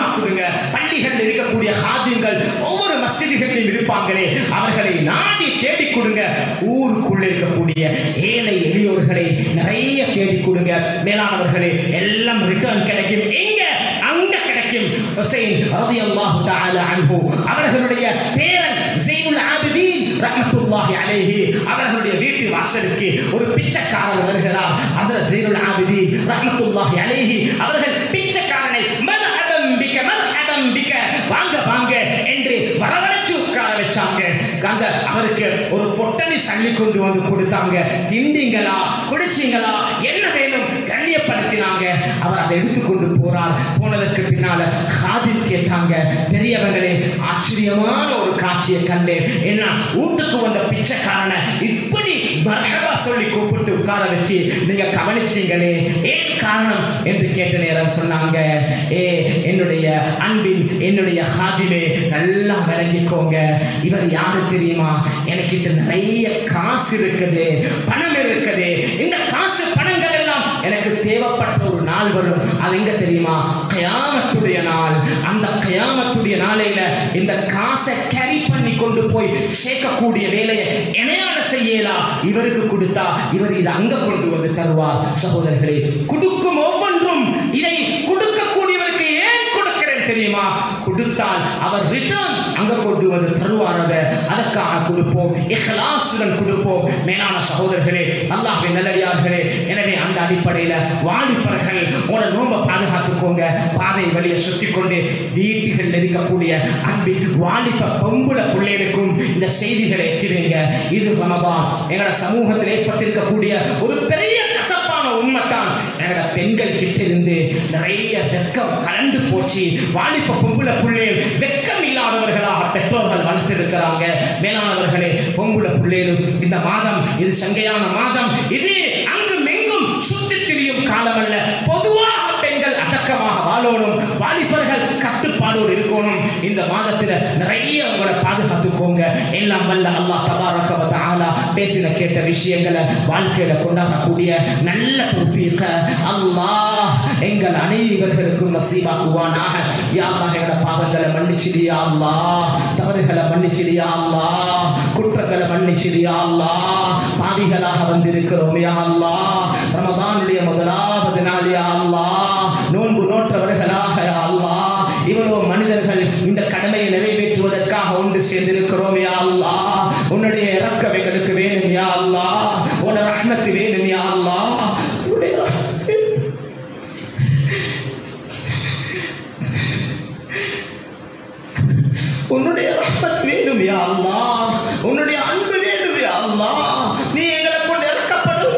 அதிகமாக்குடுங்க பள்ளிகளில் இருக்கக்கூடிய ஹாதிங்கள் ஒவ்வொரு மஸ்ஜிதுகளிலும் இருப்பாங்களே அவர்களை நாடி தேடி கொடுங்க ஊருக்குள்ள இருக்கக்கூடிய ஏழை எளியோர்களை நிறைய தேடி கொடுங்க மேலானவர்களே எல்லாம் ரிட்டர்ன் கிடைக்கும் எங்க அங்க கிடைக்கும் ஹுசைன் ரலியல்லாஹு தஆலா அன்ஹு அவர்களுடைய பேரன் ஜெய்னுல் ஆபிதீன் ரஹ்மத்துல்லாஹி அலைஹி அவர்களுடைய வீட்டு வாசலுக்கு ஒரு பிச்சைக்காரர் வருகிறார் ஹஸரத் ஜெய்னுல் ஆபிதீன் ரஹ்மத்துல்லாஹி அலைஹி அவர்கள் பிச்சைக்காரனை மர்ஹபம் பிக மர்ஹபம் பிக வாங்க வாங்க என்று வரவழைச்சு உட்கார வச்சாங்க அந்த அவருக்கு ஒரு பொட்டணி சல்லி கொண்டு வந்து கொடுத்தாங்க திண்டீங்களா குடிச்சீங்களா என்ன வேணும் கண்ணியப்படுத்தினாங்க அவர் அதை எடுத்துக்கொண்டு போறார் போனதற்கு பின்னால காதில் கேட்டாங்க பெரியவங்களே ஆச்சரியமான ஒரு காட்சியை கண்டேன் என்ன வீட்டுக்கு வந்த பிச்சைக்காரனை இப்படி மரகபா சொல்லி கூப்பிட்டு உட்கார வச்சு நீங்க கவனிச்சீங்களே ஏன் காரணம் என்று கேட்ட நேரம் சொன்னாங்க ஏ என்னுடைய அன்பின் என்னுடைய ஹாதிமே நல்லா விளங்கிக்கோங்க இவர் யாரு தெரியுமா எனக்கிட்ட நிறைய காசு இருக்குது பணம் இருக்குது இந்த காசு பணங்கள் எல்லாம் எனக்கு தேவைப்பட்ட ஒரு நாள் வரும் அது எங்க தெரியுமா கயாமத்துடைய நாள் அந்த கயாமத்துடைய நாளையில இந்த காசை கேரி பண்ணி கொண்டு போய் சேர்க்கக்கூடிய வேலையை இணையான செய்யலா இவருக்கு கொடுத்தா இவர் இதை அங்க கொண்டு வந்து தருவார் சகோதரர்களே கொடுக்கும் ஒவ்வொன்றும் இதை கொடுக்கக்கூடியவருக்கு ஏன் கொடுக்கிறேன் தெரியுமா கொடுத்தால் அவர் ரிட்டர்ன் அங்க கொண்டு வந்து தருவார் அதை அதற்காக கொடுப்போம் இஹ்லாசுடன் கொடுப்போம் மேலான சகோதரர்களே அல்லாஹ்வின் நல்லடியார்களே எனவே அந்த அடிப்படையில வாலிபர்கள் உன நோம்ப பாதுகாத்துக்கோங்க பாதை வழியை சுத்தி கொண்டு வீட்டுகள் இருக்கக்கூடிய அன்பின் வாலிப பொம்புல பிள்ளைகளுக்கும் இந்த செய்திகளை எத்திடுங்க இது ரமபான் எங்களோட சமூகத்தில் ஏற்பட்டிருக்கக்கூடிய ஒரு பெரிய கசப்பான உண்மைத்தான் எங்களோட பெண்கள் கிட்ட இருந்து நிறைய வெக்கம் கலந்து போச்சு வாலிப பொம்புல பிள்ளைகள் வெக்கம் இல்லாதவர்களாக பெற்றோர்கள் வளர்த்திருக்கிறாங்க மேலானவர்களே பொம்புல பிள்ளைகளும் இந்த மாதம் இது சங்கையான மாதம் இது அங்கும் எங்கும் சுத்தி திரியும் காலமல்ல பொதுவாக பெண்கள் அடக்கமாக வாழணும் வாலிபர்கள் கட்டுப்பாடோடு இருக்கணும் இந்த மாதத்துல நிறைய உங்களை பாதுகாத்துக்கோங்க எல்லாம் வல்ல அல்லாஹ் தபாரக வ தஆலா பேசின கேட்ட விஷயங்களை வாழ்க்கையில கொண்டாடக்கூடிய நல்ல தௌஃபீக அல்லாஹ் எங்கள் அனைவர்களுக்கும் நசீபாக்குவானாக யா அல்லாஹ் எங்களோட பாவங்களை மன்னிச்சிடியா அல்லாஹ் தவறுகளை மன்னிச்சிடியா அல்லாஹ் குற்றங்களை மன்னிச்சிடியா அல்லாஹ் பாவிகளாக வந்திருக்கிறோம் யா அல்லாஹ் ரமதானுடைய முதலாவது நாள் யா அல்லாஹ் நோன்பு நோற்றவர்களாக யா அல்லாஹ் இவ்வளவு மனிதர்கள் இந்த கடமையை நிறைவேற்றுவதற்காக ஒன்று சேர்ந்திருக்கிறோம் யா அல்லாஹ் உன்னுடைய இறக்கம் எங்களுக்கு வேணும் யா அல்லாஹ் உன் ரஹ்மத்து வேணும் யா அல்லாஹ் உன்னுடைய ரஹ்மத்து உன்னுடைய ரஹ்மத் வேணும் யா அல்லாஹ் உன்னுடைய அன்பு வேணும் யா அல்லாஹ் நீ எங்களை கொண்டு இறக்கப்படும்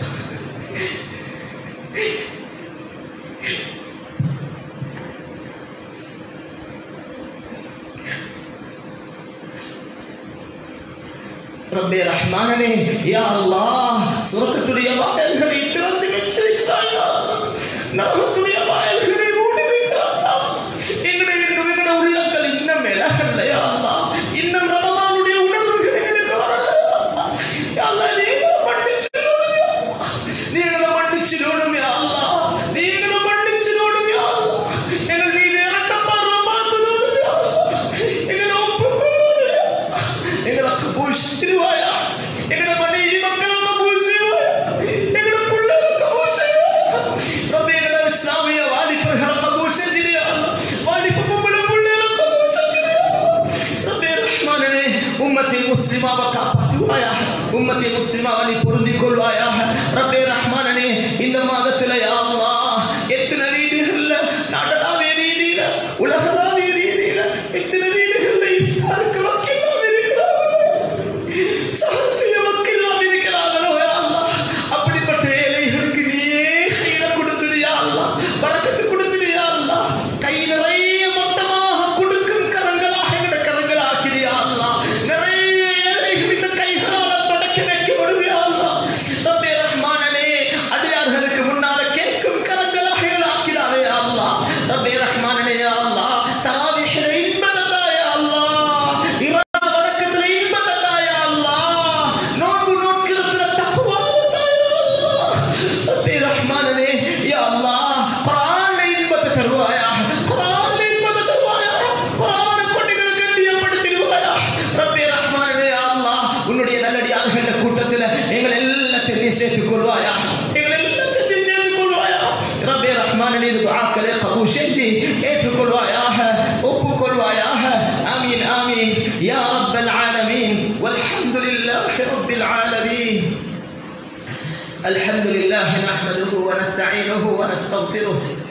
ரப்பே ரஹ்மானனே யா அல்லாஹ் சுரக்கத்துடைய வாயல்களை திறந்து வைத்திருக்கிறாயா நரகத்துடைய வாயல்களை மூடி வைக்கிறாயா எங்களுடைய எங்களுடைய உள்ளங்கள் இன்னும் விலகல்ல யா அல்லாஹ் இன்னும் ரமலானுடைய உணர்வுகள் எங்களுக்கு வரல யா அல்லாஹ் நீங்க மன்னிச்சிடணும் யா அல்லாஹ். நீங்களை மன்னிச்சிடணும் யா அல்லாஹ் நீங்களை மன்னிச்சிடணும் யா அல்லாஹ் எங்கள் மீது இறக்கம் பார்வை பார்த்துடணும் யா அல்லாஹ் எங்களை ஒப்புக்கொள்ளணும் யா அல்லாஹ். எங்களை கபூல் செய்வாயா எங்களை மனைவி மக்கள் கபூல் செய்வாயா எங்களை பிள்ளைகள் கபூல் செய்வாயா ரப்பே எங்களை இஸ்லாமிய வாலிபர்களை கபூல் செஞ்சிடியா வாலிப பொம்பளை பிள்ளைகளை கபூல் செஞ்சிடியா ரப்பே ரஹ்மானனே உம்மத்தை முஸ்லிமாவை காப்பாற்றுவாயா உம்மத்தை முஸ்லிமாவை நீ பொருந்திக் கொள்வாயா ரப்பே ரஹ்மானனே இந்த மாதத்துல யா அல்லாஹ் எத்தனை வீடுகள்ல நாடளாவிய ரீதியில உலகளாவிய ரீதியில எத்தனை வீடுகள்ல இஃப்தாருக்கு மக்கள் இருக்கிறார்கள் சகசிய மக்கள் இருக்கிறார்களோ யா அல்லாஹ் அப்படிப்பட்ட ஏழைகளுக்கு நீயே கையில கொடுத்துடு யா அல்லாஹ் பறக்கத்து கொடுத்துடு யா அல்லாஹ் கை நிறைய மொத்தமாக கொடுக்கும் கரங்களாக எங்கட கரங்கள் ஆக்கிறியா அல்லாஹ் நிறைய ஏழைகள் இந்த கைகளால் தொடக்கி வைக்கப்படும் யா அல்லாஹ் ரப்பே ரஹ்மானனே அடியார்களுக்கு முன்னால கேட்க கொள்வாயா எங்களை எல்லாத்தையும் சேர்ந்து கொள்வாயா ரப்பே ரஹ்மான் நீது துஆக்களை கபூல் செஞ்சு ஏற்றுக்கொள்வாயாக ஒப்புக்கொள்வாயாக ஆமீன் ஆமீன் யா ரப்பல் ஆலமீன் வல்ஹம்துலில்லாஹி ரப்பில் ஆலமீன் الحمد لله نحمده ونستعينه ونستغفره